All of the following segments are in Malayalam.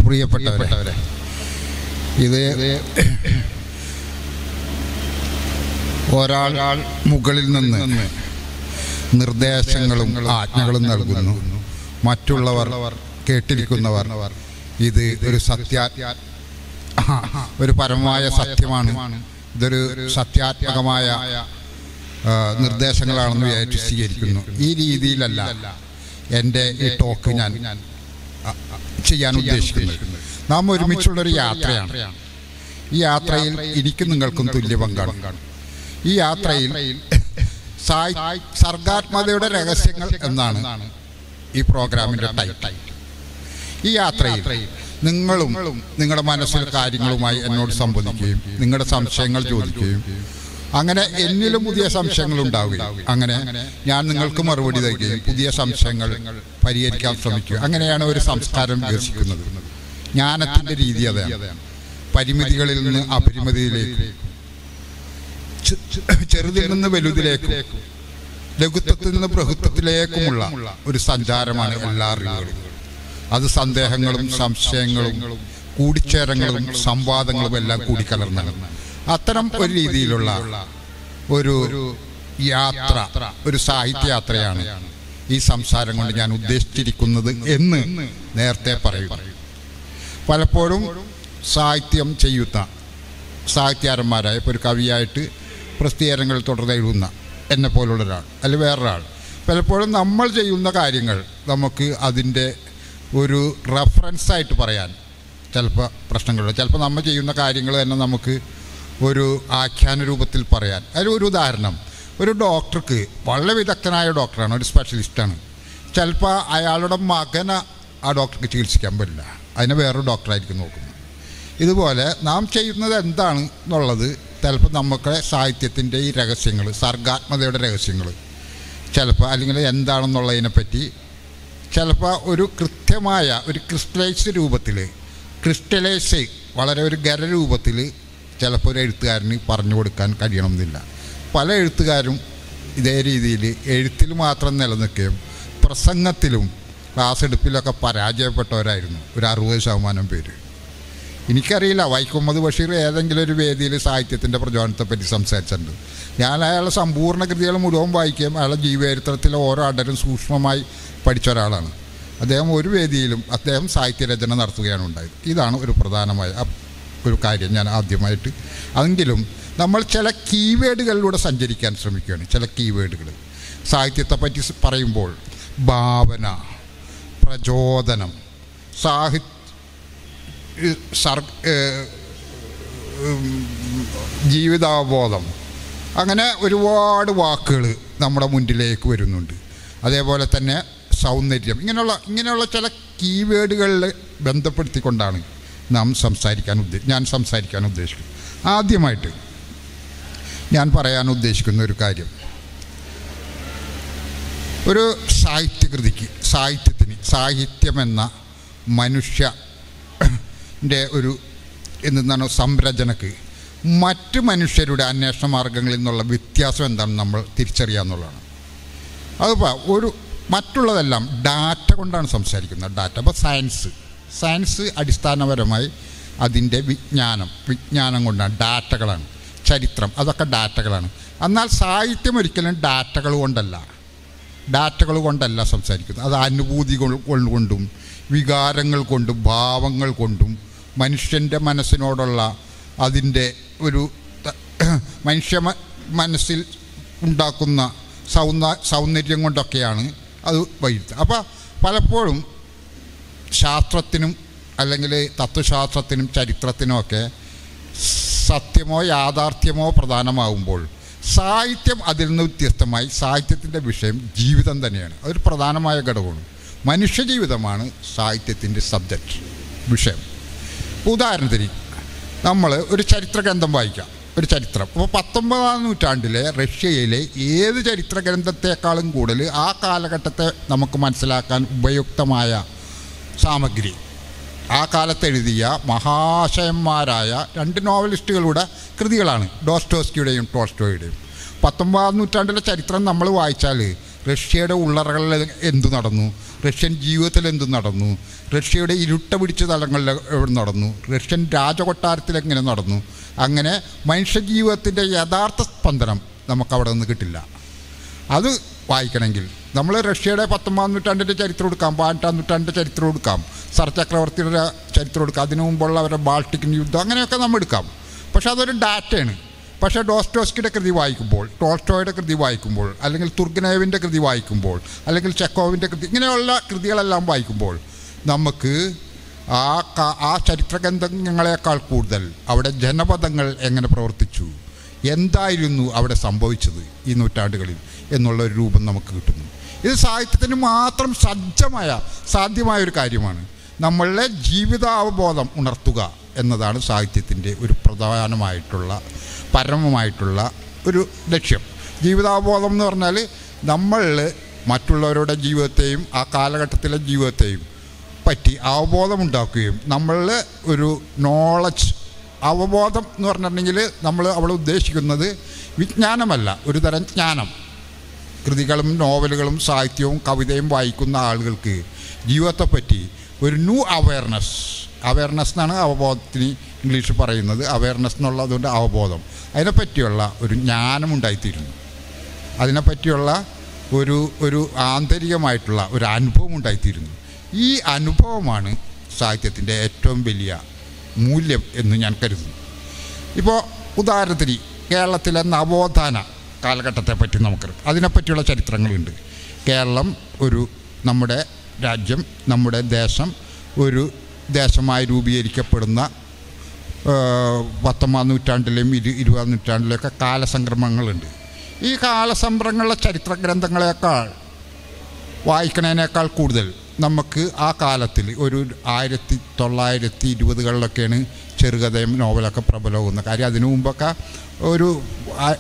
പ്രിയപ്പെട്ടവരെ ഇത് ഒരാൾ മുകളിൽ നിന്ന് നിർദ്ദേശങ്ങളും ആജ്ഞകളും നൽകുന്നു മറ്റുള്ളവർ കേട്ടിരിക്കുന്നവർ ഇത് ഒരു സത്യ ഒരു പരമമായ സത്യമാണ് ഇതൊരു സത്യാത്മകമായ ആ, നിർദ്ദേശങ്ങളാണെന്ന് വിചാരിച്ച് സ്വീകരിക്കുന്നു ഈ രീതിയിലല്ല എൻ്റെ ഈ ടോക്ക് ഞാൻ ആ, ആ, ചെയ്യാൻ ഉദ്ദേശിക്കുന്നത് നാം ഒരുമിച്ചുള്ളൊരു യാത്രയാണ് ഈ യാത്രയിൽ എനിക്കും നിങ്ങൾക്കും തുല്യ പങ്കാണ് ഈ യാത്രയിൽ സായ് സർഗാത്മകതയുടെ രഹസ്യങ്ങൾ എന്നാണ് ഈ പ്രോഗ്രാമിൻ്റെ ടൈറ്റിൽ ഈ യാത്രയിൽ നിങ്ങളും നിങ്ങളുടെ മനസ്സിൽ കാര്യങ്ങളുമായി എന്നോട് സംവദിക്കുകയും നിങ്ങളുടെ സംശയങ്ങൾ ചോദിക്കുകയും അങ്ങനെ എന്നിലും പുതിയ സംശയങ്ങൾ ഉണ്ടാവുകയും അങ്ങനെ ഞാൻ നിങ്ങൾക്ക് മറുപടി തരികയും പുതിയ സംശയങ്ങൾ പരിഹരിക്കാൻ ശ്രമിക്കുക അങ്ങനെയാണ് ഒരു സംസ്കാരം വികസിക്കുന്നത് ജ്ഞാനത്തിന്റെ രീതി അതാണ് പരിമിതികളിൽ നിന്ന് അപരിമിതിയിലേക്ക് ചെ- ചെ- ചെറുതിൽ നിന്ന് വലുതിലേക്കും ലഘുത്വത്തിൽ നിന്ന് ബൃഹത്വത്തിലേക്കുമുള്ള ഒരു സഞ്ചാരമാണ് എല്ലാ അറിവുകളും അത് സന്ദേഹങ്ങളും സംശയങ്ങളും കൂടിച്ചേരങ്ങളും സംവാദങ്ങളും എല്ലാം കൂടിക്കലർന്നാണ് അത്തരം ഒരു രീതിയിലുള്ള ഒരു യാത്ര ഒരു സാഹിത്യയാത്രയാണ് ഈ സംസാരം കൊണ്ട് ഞാൻ ഉദ്ദേശിച്ചിരിക്കുന്നത് എന്ന് നേരത്തെ പറയും പലപ്പോഴും സാഹിത്യം ചെയ്യുന്ന സാഹിത്യകാരന്മാരായ ഇപ്പോൾ ഒരു കവിയായിട്ട് പ്രസിദ്ധീകരണങ്ങൾ തുടർന്ന് എഴുതുന്ന എന്നെ പോലുള്ള ഒരാൾ അല്ലെങ്കിൽ വേറൊരാൾ പലപ്പോഴും നമ്മൾ ചെയ്യുന്ന കാര്യങ്ങൾ നമുക്ക് അതിൻ്റെ ഒരു റെഫറൻസായിട്ട് പറയാൻ ചിലപ്പോൾ പ്രശ്നങ്ങളുണ്ട് ചിലപ്പോൾ നമ്മൾ ചെയ്യുന്ന കാര്യങ്ങൾ തന്നെ നമുക്ക് ഒരു ആഖ്യാന രൂപത്തിൽ പറയാൻ അതിൽ ഒരു ഉദാഹരണം ഒരു ഡോക്ടർക്ക് വളരെ വിദഗ്ധനായ ഡോക്ടറാണ് ഒരു സ്പെഷ്യലിസ്റ്റാണ് ചിലപ്പോൾ അയാളുടെ മകനെ ആ ഡോക്ടർക്ക് ചികിത്സിക്കാൻ പറ്റില്ല അതിനെ വേറൊരു ഡോക്ടറായിരിക്കും നോക്കുന്നത് ഇതുപോലെ നാം ചെയ്യുന്നത് എന്താണ് എന്നുള്ളത് ചിലപ്പോൾ നമുക്ക് സാഹിത്യത്തിൻ്റെ ഈ രഹസ്യങ്ങൾ സർഗാത്മകതയുടെ രഹസ്യങ്ങൾ ചിലപ്പോൾ അല്ലെങ്കിൽ എന്താണെന്നുള്ളതിനെപ്പറ്റി ചിലപ്പോൾ ഒരു കൃത്യമായ ഒരു ക്രിസ്റ്റലൈസ് രൂപത്തിൽ ക്രിസ്റ്റലൈസ് വളരെ ഒരു ഖരരൂപത്തിൽ ചിലപ്പോൾ ഒരു എഴുത്തുകാരന് പറഞ്ഞു കൊടുക്കാൻ കഴിയണമെന്നില്ല പല എഴുത്തുകാരും ഇതേ രീതിയിൽ എഴുത്തിൽ മാത്രം നിലനിൽക്കുകയും പ്രസംഗത്തിലും ക്ലാസ് എടുപ്പിലൊക്കെ പരാജയപ്പെട്ടവരായിരുന്നു ഒരു അറുപത് ശതമാനം പേര് എനിക്കറിയില്ല വൈക്കം മുഹമ്മദ് ബഷീർ ഏതെങ്കിലും ഒരു വേദിയിൽ സാഹിത്യത്തിൻ്റെ പ്രചോദനത്തെപ്പറ്റി സംസാരിച്ചിട്ടുണ്ട് ഞാൻ അയാളുടെ സമ്പൂർണ്ണ കൃതികൾ മുഴുവൻ വായിക്കുകയും അയാളുടെ ജീവചരിത്രത്തിലെ ഓരോ അടരും സൂക്ഷ്മമായി പഠിച്ച ഒരാളാണ് അദ്ദേഹം ഒരു വേദിയിലും അദ്ദേഹം സാഹിത്യരചന നടത്തുകയാണ് ഉണ്ടായത് ഇതാണ് ഒരു പ്രധാനമായ അ- ഒരു കാര്യം ഞാൻ ആദ്യമായിട്ട് അതെങ്കിലും നമ്മൾ ചില കീവേഡുകളിലൂടെ സഞ്ചരിക്കാൻ ശ്രമിക്കുകയാണ് ചില കീവേഡുകൾ സാഹിത്യത്തെപ്പറ്റി സ് പറയുമ്പോൾ ഭാവന പ്രചോദനം സാഹിത്യ സർ ഏഹ് ഉം, ജീവിതാവബോധം അങ്ങനെ ഒരുപാട് വാക്കുകൾ നമ്മുടെ മുന്നിലേക്ക് വരുന്നുണ്ട് അതേപോലെ തന്നെ സൗന്ദര്യം ഇങ്ങനെയുള്ള ഇങ്ങനെയുള്ള ചില കീവേഡുകളിൽ ബന്ധപ്പെടുത്തിക്കൊണ്ടാണ് നാം സംസാരിക്കാൻ ഉദ്ദേ ഞാൻ സംസാരിക്കാൻ ഉദ്ദേശിക്കുന്നത് ആദ്യമായിട്ട് ഞാൻ പറയാൻ ഉദ്ദേശിക്കുന്ന ഒരു കാര്യം ഒരു സാഹിത്യകൃതിക്ക് സാഹിത്യത്തിന് സാഹിത്യമെന്ന മനുഷ്യ ൻ്റെ ഒരു എന്താണ് സംരചനക്ക് മറ്റ് മനുഷ്യരുടെ അന്വേഷണ മാർഗങ്ങളിൽ നിന്നുള്ള വ്യത്യാസം എന്താണെന്ന് നമ്മൾ തിരിച്ചറിയാന്നുള്ളതാണ് അതിപ്പോൾ ഒരു മറ്റുള്ളതെല്ലാം ഡാറ്റ കൊണ്ടാണ് സംസാരിക്കുന്നത് ഡാറ്റ അപ്പോൾ സയൻസ് സയൻസ് അടിസ്ഥാനപരമായി അതിൻ്റെ വിജ്ഞാനം വിജ്ഞാനം കൊണ്ടാണ് ഡാറ്റകളാണ് ചരിത്രം അതൊക്കെ ഡാറ്റകളാണ് എന്നാൽ സാഹിത്യം ഒരിക്കലും ഡാറ്റകൾ കൊണ്ടല്ല ഡാറ്റകൾ കൊണ്ടല്ല സംസാരിക്കുന്നത് അത് അനുഭൂതികൾ കൊണ്ടും വികാരങ്ങൾ കൊണ്ടും ഭാവങ്ങൾ കൊണ്ടും മനുഷ്യൻ്റെ മനസ്സിനോടുള്ള അതിൻ്റെ ഒരു ത- മനുഷ്യ മ- മനസ്സിൽ ഉണ്ടാക്കുന്ന സൗന്ദ സൗന്ദര്യം കൊണ്ടൊക്കെയാണ് അത് വൈദ്യുതി അപ്പോൾ പലപ്പോഴും ശാസ്ത്രത്തിനും അല്ലെങ്കിൽ തത്വശാസ്ത്രത്തിനും ചരിത്രത്തിനുമൊക്കെ സത്യമോ യാഥാർത്ഥ്യമോ പ്രധാനമാകുമ്പോൾ സാഹിത്യം അതിൽ നിന്ന് വ്യത്യസ്തമായി സാഹിത്യത്തിൻ്റെ വിഷയം ജീവിതം തന്നെയാണ് അതൊരു പ്രധാനമായ ഘടകമാണ് മനുഷ്യജീവിതമാണ് സാഹിത്യത്തിൻ്റെ സബ്ജക്റ്റ് വിഷയം ഉദാഹരണത്തിന് നമ്മൾ ഒരു ചരിത്ര ഗ്രന്ഥം വായിക്കാം ഒരു ചരിത്രം അപ്പോൾ പത്തൊമ്പതാം നൂറ്റാണ്ടിലെ റഷ്യയിലെ ഏത് ചരിത്ര ഗ്രന്ഥത്തെക്കാളും കൂടുതൽ ആ കാലഘട്ടത്തെ നമുക്ക് മനസ്സിലാക്കാൻ ഉപയുക്തമായ സാമഗ്രി ആ കാലത്ത് എഴുതിയ മഹാശയന്മാരായ രണ്ട് നോവലിസ്റ്റുകളുടെ കൃതികളാണ് ഡോസ്റ്റോസ്കിയുടെയും ടോൾസ്റ്റോയുടെയും പത്തൊമ്പതാം നൂറ്റാണ്ടിലെ ചരിത്രം നമ്മൾ വായിച്ചാൽ റഷ്യയുടെ ഉള്ളറകളിൽ എന്തു നടന്നു റഷ്യൻ ജീവിതത്തിൽ എന്ത് നടന്നു റഷ്യയുടെ ഇരുട്ട പിടിച്ച തലങ്ങളിൽ എവിടെ നടന്നു റഷ്യൻ രാജകൊട്ടാരത്തിൽ എങ്ങനെ നടന്നു അങ്ങനെ മനുഷ്യ ജീവിതത്തിൻ്റെ യഥാർത്ഥ സ്പന്ദനം നമുക്കവിടെ നിന്ന് കിട്ടില്ല അത് വായിക്കണമെങ്കിൽ നമ്മൾ റഷ്യയുടെ പത്തൊമ്പതാം നൂറ്റാണ്ടിൻ്റെ ചരിത്രം എടുക്കാം പതിനെട്ടാം നൂറ്റാണ്ടിൻ്റെ ചരിത്രം എടുക്കാം സർ ചക്രവർത്തിയുടെ ചരിത്രം എടുക്കാം അതിനു മുമ്പുള്ള അവരുടെ ബാൾട്ടിക് യുദ്ധം അങ്ങനെയൊക്കെ നമ്മൾ എടുക്കാം പക്ഷെ അതൊരു ഡാറ്റയാണ് പക്ഷേ ഡോസ്റ്റോസ്കിയുടെ കൃതി വായിക്കുമ്പോൾ ടോൾസ്റ്റോയുടെ കൃതി വായിക്കുമ്പോൾ അല്ലെങ്കിൽ തുർഗനേവിൻ്റെ കൃതി വായിക്കുമ്പോൾ അല്ലെങ്കിൽ ചെക്കോവിൻ്റെ കൃതി ഇങ്ങനെയുള്ള കൃതികളെല്ലാം വായിക്കുമ്പോൾ നമുക്ക് ആ ക- ആ ചരിത്രഗ്രന്ഥങ്ങളെക്കാൾ കൂടുതൽ അവിടെ ജനപദങ്ങൾ എങ്ങനെ പ്രവർത്തിച്ചു എന്തായിരുന്നു അവിടെ സംഭവിച്ചത് ഈ നൂറ്റാണ്ടുകളിൽ എന്നുള്ള ഒരു രൂപം നമുക്ക് കിട്ടുന്നു ഇത് സാഹിത്യത്തിന് മാത്രം സജ്ജമായ സാധ്യമായ ഒരു കാര്യമാണ് നമ്മളുടെ ജീവിതാവബോധം ഉണർത്തുക എന്നതാണ് സാഹിത്യത്തിൻ്റെ ഒരു പ്രധാനമായിട്ടുള്ള പരമമായിട്ടുള്ള ഒരു ലക്ഷ്യം ജീവിതാവബോധം എന്ന് പറഞ്ഞാൽ നമ്മൾ മറ്റുള്ളവരുടെ ജീവിതത്തെയും ആ കാലഘട്ടത്തിലെ ജീവിതത്തെയും പറ്റി അവബോധമുണ്ടാക്കുകയും നമ്മളിൽ ഒരു നോളജ് അവബോധം എന്ന് പറഞ്ഞിട്ടുണ്ടെങ്കിൽ നമ്മൾ അവിടെ ഉദ്ദേശിക്കുന്നത് വിജ്ഞാനമല്ല ഒരു തരം ജ്ഞാനം കൃതികളും നോവലുകളും സാഹിത്യവും കവിതയും വായിക്കുന്ന ആളുകൾക്ക് ജീവിതത്തെപ്പറ്റി ഒരു ന്യൂ അവയർനെസ് അവയർനെസ് എന്നാണ് അവബോധത്തിന് ഇംഗ്ലീഷ് പറയുന്നത് അവയർനെസ് എന്നുള്ളതുകൊണ്ട് അവബോധം അതിനെപ്പറ്റിയുള്ള ഒരു ജ്ഞാനമുണ്ടായിത്തീരുന്നു അതിനെപ്പറ്റിയുള്ള ഒരു ഒരു ആന്തരികമായിട്ടുള്ള ഒരു അനുഭവം ഉണ്ടായിത്തീരുന്നു ഈ അനുഭവമാണ് സാഹിത്യത്തിൻ്റെ ഏറ്റവും വലിയ മൂല്യം എന്ന് ഞാൻ കരുതുന്നു ഇപ്പോൾ ഉദാഹരണത്തിന് കേരളത്തിലെ നവോത്ഥാന കാലഘട്ടത്തെ പറ്റി നമുക്ക് അതിനെപ്പറ്റിയുള്ള ചരിത്രങ്ങളുണ്ട് കേരളം ഒരു നമ്മുടെ രാജ്യം നമ്മുടെ ദേശം ഒരു ദേശമായി രൂപീകരിക്കപ്പെടുന്ന ഏഹ്, പത്തൊമ്പതാം നൂറ്റാണ്ടിലെയും ഇരു ഇരുപതാം നൂറ്റാണ്ടിലെയൊക്കെ കാലസംക്രമങ്ങളുണ്ട് ഈ കാലസംക്രമങ്ങളുടെ ചരിത്ര ഗ്രന്ഥങ്ങളെക്കാൾ വായിക്കണതിനേക്കാൾ കൂടുതൽ നമുക്ക് ആ കാലത്തിൽ ഒരു ആയിരത്തി തൊള്ളായിരത്തി ഇരുപതുകളിലൊക്കെയാണ് ചെറുകഥയും നോവലൊക്കെ പ്രബലമാകുന്നത് കാര്യം അതിനു മുമ്പൊക്കെ ഒരു ആ-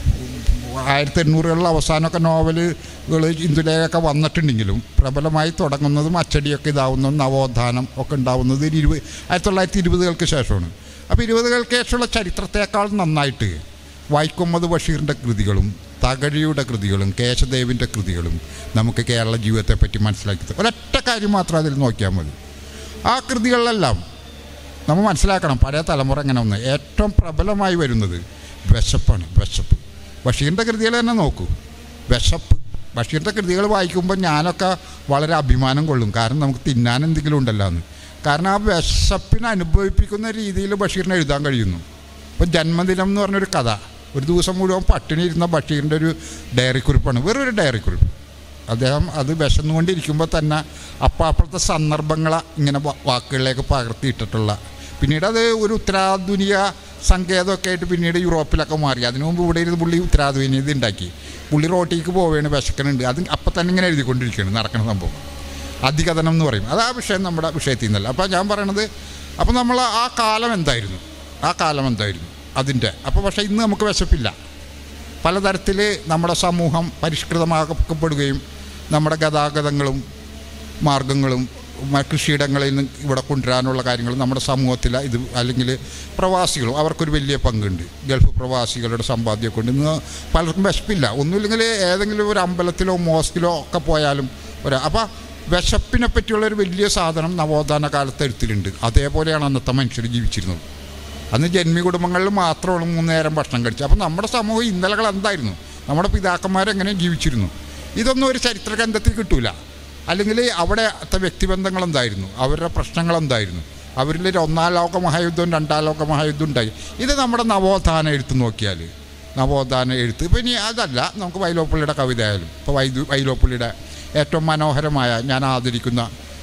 ആയിരത്തി എണ്ണൂറുകളിൽ അവസാനമൊക്കെ നോവലുകൾ ഇന്ദുലേഖയൊക്കെ വന്നിട്ടുണ്ടെങ്കിലും പ്രബലമായി തുടങ്ങുന്നതും അച്ചടിയൊക്കെ ഇതാവുന്നതും നവോത്ഥാനം ഒക്കെ ഉണ്ടാവുന്നത് ഒരു ഇരുപത് ആയിരത്തി തൊള്ളായിരത്തി ഇരുപതുകൾക്ക് ശേഷമാണ് അപ്പോൾ ഇരുപതുകൾക്ക് ശേഷമുള്ള ചരിത്രത്തെക്കാൾ നന്നായിട്ട് വൈക്കൊമ്മദ് ബഷീറിൻ്റെ കൃതികളും തകഴിയുടെ കൃതികളും കേശദേവിൻ്റെ കൃതികളും നമുക്ക് കേരള ജീവിതത്തെപ്പറ്റി മനസ്സിലാക്കി തരും. ഒരൊറ്റ കാര്യം മാത്രം അതിൽ നോക്കിയാൽ മതി ആ കൃതികളിലെല്ലാം നമ്മൾ മനസ്സിലാക്കണം പഴയ തലമുറ എങ്ങനെ ഒന്ന് ഏറ്റവും പ്രബലമായി വരുന്നത് വിശപ്പാണ് വിശപ്പ് ബഷീറിൻ്റെ കൃതികൾ തന്നെ നോക്കൂ വിശപ്പ് ബഷീറിൻ്റെ കൃതികൾ വായിക്കുമ്പോൾ ഞാനൊക്കെ വളരെ അഭിമാനം കൊള്ളും കാരണം നമുക്ക് തിന്നാൻ എന്തെങ്കിലും ഉണ്ടല്ലോ എന്ന് കാരണം ആ വിശപ്പിനെ അനുഭവിപ്പിക്കുന്ന രീതിയിൽ ബഷീറിനെ എഴുതാൻ കഴിയുന്നു ഇപ്പം ജന്മദിനം എന്ന് പറഞ്ഞൊരു കഥ ഒരു ദിവസം മുഴുവൻ പട്ടിണി ഇരുന്ന ബഷീറിൻ്റെ ഒരു ഡയറി കുറിപ്പാണ് വെറൊരു ഡയറി കുറിപ്പ് അദ്ദേഹം അത് വിശന്നുകൊണ്ടിരിക്കുമ്പോൾ തന്നെ അപ്പം അപ്പോഴത്തെ സന്ദർഭങ്ങളെ ഇങ്ങനെ വാ- വാക്കുകളിലേക്ക് പകർത്തിയിട്ടിട്ടുള്ള പിന്നീട് അത് ഒരു ഉത്തരാധുനിക സങ്കേതമൊക്കെ ആയിട്ട് പിന്നീട് യൂറോപ്പിലൊക്കെ മാറി അതിനു മുമ്പ് ഇവിടെ ഇരുന്ന് പുള്ളി ഉത്തരാധുനികത ഉണ്ടാക്കി പുള്ളി റോട്ടിലേക്ക് പോവുകയാണ് വിശക്കണുണ്ട് അത് അപ്പം തന്നെ ഇങ്ങനെ എഴുതിക്കൊണ്ടിരിക്കുകയാണ് നടക്കുന്ന സംഭവം അധികഥനം എന്ന് പറയും അത് ആ വിഷയം നമ്മുടെ വിഷയത്തിൽ നിന്നല്ല അപ്പോൾ ഞാൻ പറയണത് അപ്പോൾ നമ്മൾ ആ കാലം എന്തായിരുന്നു ആ കാലം എന്തായിരുന്നു അതിൻ്റെ അപ്പോൾ പക്ഷേ ഇന്ന് നമുക്ക് വിശപ്പില്ല പലതരത്തിൽ നമ്മുടെ സമൂഹം പരിഷ്കൃതമാക്കപ്പെടുകയും നമ്മുടെ ഗതാഗതങ്ങളും മാർഗങ്ങളും മ- കൃഷിയിടങ്ങളിൽ നിന്ന് ഇവിടെ കൊണ്ടുവരാനുള്ള കാര്യങ്ങൾ നമ്മുടെ സമൂഹത്തിൽ ഇത് അല്ലെങ്കിൽ പ്രവാസികളും അവർക്കൊരു വലിയ പങ്കുണ്ട് ഗൾഫ് പ്രവാസികളുടെ സമ്പാദ്യമൊക്കെ ഉണ്ട് ഇന്ന് പലർക്കും വിശപ്പില്ല ഒന്നുമില്ലെങ്കിൽ ഏതെങ്കിലും ഒരു അമ്പലത്തിലോ മോസ്കിലോ ഒക്കെ പോയാലും ഒരു അപ്പോൾ വിശപ്പിനെ പറ്റിയുള്ള ഒരു വലിയ സാധനം നവോത്ഥാന കാലത്ത് എഴുത്തിലുണ്ട് അതേപോലെയാണ് അന്നത്തെ മനുഷ്യർ ജീവിച്ചിരുന്നത് അന്ന് ജന്മി കുടുംബങ്ങളിൽ മാത്രമാണ് മൂന്ന് നേരം ഭക്ഷണം കഴിച്ചത് അപ്പോൾ നമ്മുടെ സമൂഹം ഇന്നലകൾ എന്തായിരുന്നു നമ്മുടെ പിതാക്കന്മാരെങ്ങനെ ജീവിച്ചിരുന്നു ഇതൊന്നും ഒരു ചരിത്ര ഗ്രന്ഥത്തിൽ കിട്ടൂല അല്ലെങ്കിൽ അവിടെത്തെ വ്യക്തിബന്ധങ്ങൾ എന്തായിരുന്നു അവരുടെ പ്രശ്നങ്ങൾ എന്തായിരുന്നു അവരിൽ ഒരു ഒന്നാം ലോക മഹായുദ്ധവും രണ്ടാം ലോക മഹായുദ്ധവും ഉണ്ടായി ഇത് നമ്മുടെ നവോത്ഥാന എഴുത്ത് നോക്കിയാൽ നവോത്ഥാന എഴുത്ത് ഇപ്പം ഇനി അതല്ല നമുക്ക് വൈലോപ്പള്ളിയുടെ കവിത ആയാലും ഇപ്പോൾ വൈദ്യു വൈലോപ്പള്ളിയുടെ ഏറ്റവും മനോഹരമായ ഞാൻ ആദരിക്കുന്ന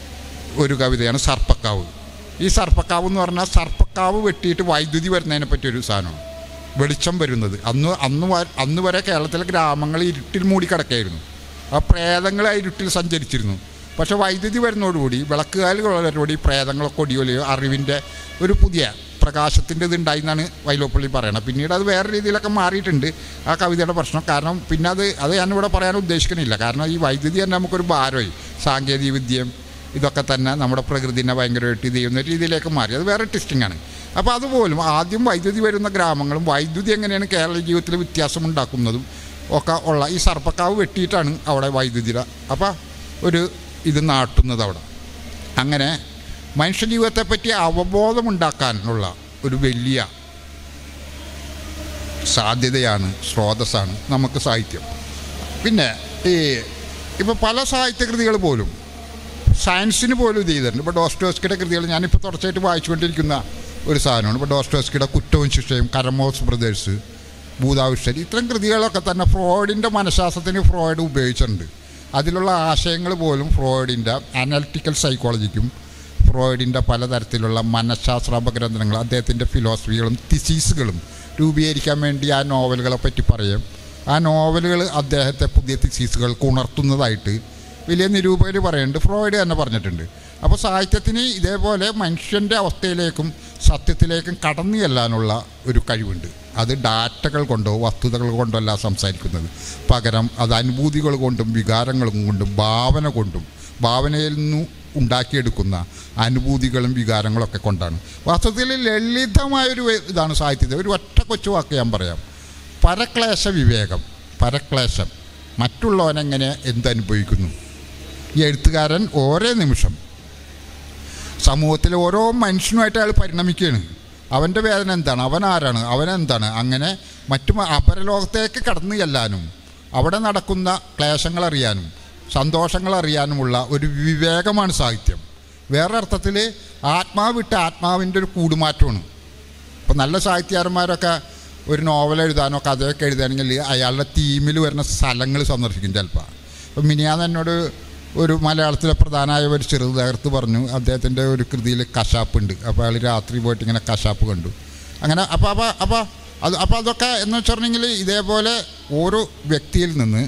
ഒരു കവിതയാണ് സർപ്പക്കാവ് ഈ സർപ്പക്കാവ് എന്ന് പറഞ്ഞാൽ സർപ്പക്കാവ് വെട്ടിയിട്ട് വൈദ്യുതി വരുന്നതിനെ പറ്റിയൊരു സാധനമാണ് വെളിച്ചം വരുന്നത് അന്ന് അന്ന് വ- അന്ന് വരെ കേരളത്തിലെ ഗ്രാമങ്ങൾ ഇരുട്ടിൽ മൂടിക്കിടക്കായിരുന്നു ആ പ്രേതങ്ങൾ ആ ഇരുട്ടിൽ സഞ്ചരിച്ചിരുന്നു പക്ഷെ വൈദ്യുതി വരുന്നതോടുകൂടി വിളക്കുകാലുകളോടുകൂടി പ്രേതങ്ങളൊക്കെ ഒടിയൊലിയോ അറിവിൻ്റെ ഒരു പുതിയ പ്രകാശത്തിൻ്റെ ഇത് ഉണ്ടായി എന്നാണ് വൈലോപ്പള്ളി പറയണത് പിന്നീട് അത് വേറെ രീതിയിലൊക്കെ മാറിയിട്ടുണ്ട് ആ കവിതയുടെ പ്രശ്നം കാരണം പിന്നെ അത് അത് ഞാനിവിടെ പറയാൻ ഉദ്ദേശിക്കണില്ല കാരണം ഈ വൈദ്യുതി തന്നെ നമുക്കൊരു ഭാരമായി സാങ്കേതിക വിദ്യയും ഇതൊക്കെ തന്നെ നമ്മുടെ പ്രകൃതിനെ ഭയങ്കരമായിട്ട് ഇത് ചെയ്യുന്ന രീതിയിലേക്ക് മാറി അത് വേറെ ടെസ്റ്റിംഗ് ആണ് അപ്പോൾ അതുപോലും ആദ്യം വൈദ്യുതി വരുന്ന ഗ്രാമങ്ങളും വൈദ്യുതി എങ്ങനെയാണ് കേരള ജീവിതത്തിൽ വ്യത്യാസം ഉണ്ടാക്കുന്നതും ഒക്കെ ഉള്ള ഈ സർപ്പക്കാവ് വെട്ടിയിട്ടാണ് അവിടെ വൈദ്യുതിയുടെ അപ്പോൾ ഒരു ഇത് നാട്ടുന്നത് അവിടെ അങ്ങനെ മനുഷ്യജീവിതത്തെപ്പറ്റി അവബോധമുണ്ടാക്കാനുള്ള ഒരു വലിയ സാധ്യതയാണ് സ്രോതസ്സാണ് നമുക്ക് സാഹിത്യം പിന്നെ ഈ ഇപ്പോൾ പല സാഹിത്യകൃതികൾ പോലും സയൻസിന് പോലും ഇത് ചെയ്തിട്ടുണ്ട് ഇപ്പോൾ ഡോസ്റ്റോസ്കിയുടെ കൃതികൾ ഞാനിപ്പോൾ തുടർച്ചയായിട്ട് വായിച്ചുകൊണ്ടിരിക്കുന്ന ഒരു സാധനമാണ് ഇപ്പോൾ ഡോസ്റ്റോസ്കിയുടെ കുറ്റവും ശിക്ഷയും കരമോസ് ബ്രദേഴ്സ് ഭൂതാവിഷ്ടരി ഇത്തരം കൃതികളൊക്കെ തന്നെ ഫ്രോയിഡിൻ്റെ മനഃശാസ്ത്രത്തിന് ഫ്രോയിഡ് ഉപയോഗിച്ചിട്ടുണ്ട് അതിലുള്ള ആശയങ്ങൾ പോലും ഫ്രോയിഡിൻ്റെ അനാലിറ്റിക്കൽ സൈക്കോളജിക്കും ഫ്രോയിഡിൻ്റെ പലതരത്തിലുള്ള മനഃശാസ്ത്ര അപഗ്രന്ഥനങ്ങൾ അദ്ദേഹത്തിൻ്റെ ഫിലോസഫികളും തിസീസുകളും രൂപീകരിക്കാൻ വേണ്ടി ആ നോവലുകളെ പറ്റി പറയും ആ നോവലുകൾ അദ്ദേഹത്തെ പുതിയ തിസീസുകൾക്ക് ഉണർത്തുന്നതായിട്ട് വലിയ നിരൂപകർ പറയുന്നുണ്ട് ഫ്രോയിഡ് തന്നെ പറഞ്ഞിട്ടുണ്ട് അപ്പോൾ സാഹിത്യത്തിന് ഇതേപോലെ മനുഷ്യൻ്റെ അവസ്ഥയിലേക്കും സത്യത്തിലേക്കും കടന്നു ചെല്ലാനുള്ള ഒരു കഴിവുണ്ട് അത് ഡാറ്റകൾ കൊണ്ടോ വസ്തുതകൾ കൊണ്ടോ അല്ല സംസാരിക്കുന്നത് പകരം അത് അനുഭൂതികൾ കൊണ്ടും വികാരങ്ങളും കൊണ്ടും ഭാവന കൊണ്ടും ഭാവനയിൽ നിന്നും ഉണ്ടാക്കിയെടുക്കുന്ന അനുഭൂതികളും വികാരങ്ങളൊക്കെ കൊണ്ടാണ് വാസ്തവത്തിൽ ലളിതമായൊരു വേ- ഇതാണ് സാഹിത്യത്തിൽ ഒരു ഒറ്റ കൊച്ചു വാക്ക് ഞാൻ പറയാം പരക്ലേശ വിവേകം പരക്ലേശം മറ്റുള്ളവനെങ്ങനെ എന്തനുഭവിക്കുന്നു ഈ എഴുത്തുകാരൻ ഓരോ നിമിഷം സമൂഹത്തിലെ ഓരോ മനുഷ്യനുമായിട്ട് അയാൾ പരിണമിക്കുകയാണ് അവൻ്റെ വേദന എന്താണ് അവൻ ആരാണ് അവൻ എന്താണ് അങ്ങനെ മറ്റു മ- അപരലോകത്തേക്ക് കടന്നു ചെല്ലാനും അവിടെ നടക്കുന്ന ക്ലേശങ്ങൾ അറിയാനും സന്തോഷങ്ങൾ അറിയാനുമുള്ള ഒരു വിവേകമാണ് സാഹിത്യം വേറെ അർത്ഥത്തിൽ ആത്മാവ് വിട്ട് ആത്മാവിൻ്റെ ഒരു കൂടുമാറ്റമാണ് ഇപ്പോൾ നല്ല സാഹിത്യകാരന്മാരൊക്കെ ഒരു നോവൽ എഴുതാനോ കഥയൊക്കെ എഴുതാണെങ്കിൽ അയാളുടെ തീമിൽ വരുന്ന സ്ഥലങ്ങൾ സന്ദർശിക്കും ചിലപ്പോൾ അപ്പം മിനിയാന്ന് എന്നോട് ഒരു മലയാളത്തിലെ പ്രധാനമായ ഒരു ചെറുതകർത്ത് പറഞ്ഞു അദ്ദേഹത്തിൻ്റെ ഒരു കൃതിയിൽ കശാപ്പുണ്ട് അപ്പോൾ അയാൾ രാത്രി പോയിട്ട് ഇങ്ങനെ കശാപ്പ് കണ്ടു അങ്ങനെ അപ്പോൾ അപ്പോൾ അപ്പോൾ അത് അപ്പോൾ അതൊക്കെ എന്ന് വെച്ചിട്ടുണ്ടെങ്കിൽ ഇതേപോലെ ഓരോ വ്യക്തിയിൽ നിന്ന്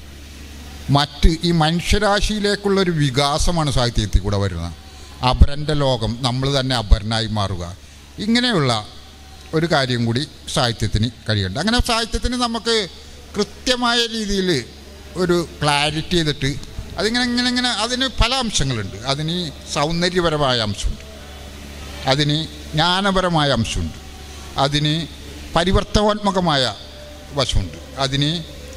മറ്റ് ഈ മനുഷ്യരാശിയിലേക്കുള്ളൊരു വികാസമാണ് സാഹിത്യത്തിൽ കൂടെ വരുന്നത് അപരൻ്റെ ലോകം നമ്മൾ തന്നെ അപരനായി മാറുക ഇങ്ങനെയുള്ള ഒരു കാര്യം കൂടി സാഹിത്യത്തിന് കഴിയുന്നുണ്ട് അങ്ങനെ സാഹിത്യത്തിന് നമുക്ക് കൃത്യമായ രീതിയിൽ ഒരു ക്ലാരിറ്റി ചെയ്തിട്ട് അതിങ്ങനെ ഇങ്ങനെ ഇങ്ങനെ അതിന് പല അംശങ്ങളുണ്ട് അതിന് സൗന്ദര്യപരമായ അംശമുണ്ട് അതിന് ജ്ഞാനപരമായ അംശമുണ്ട് അതിന് പരിവർത്തനാത്മകമായ വശമുണ്ട് അതിന്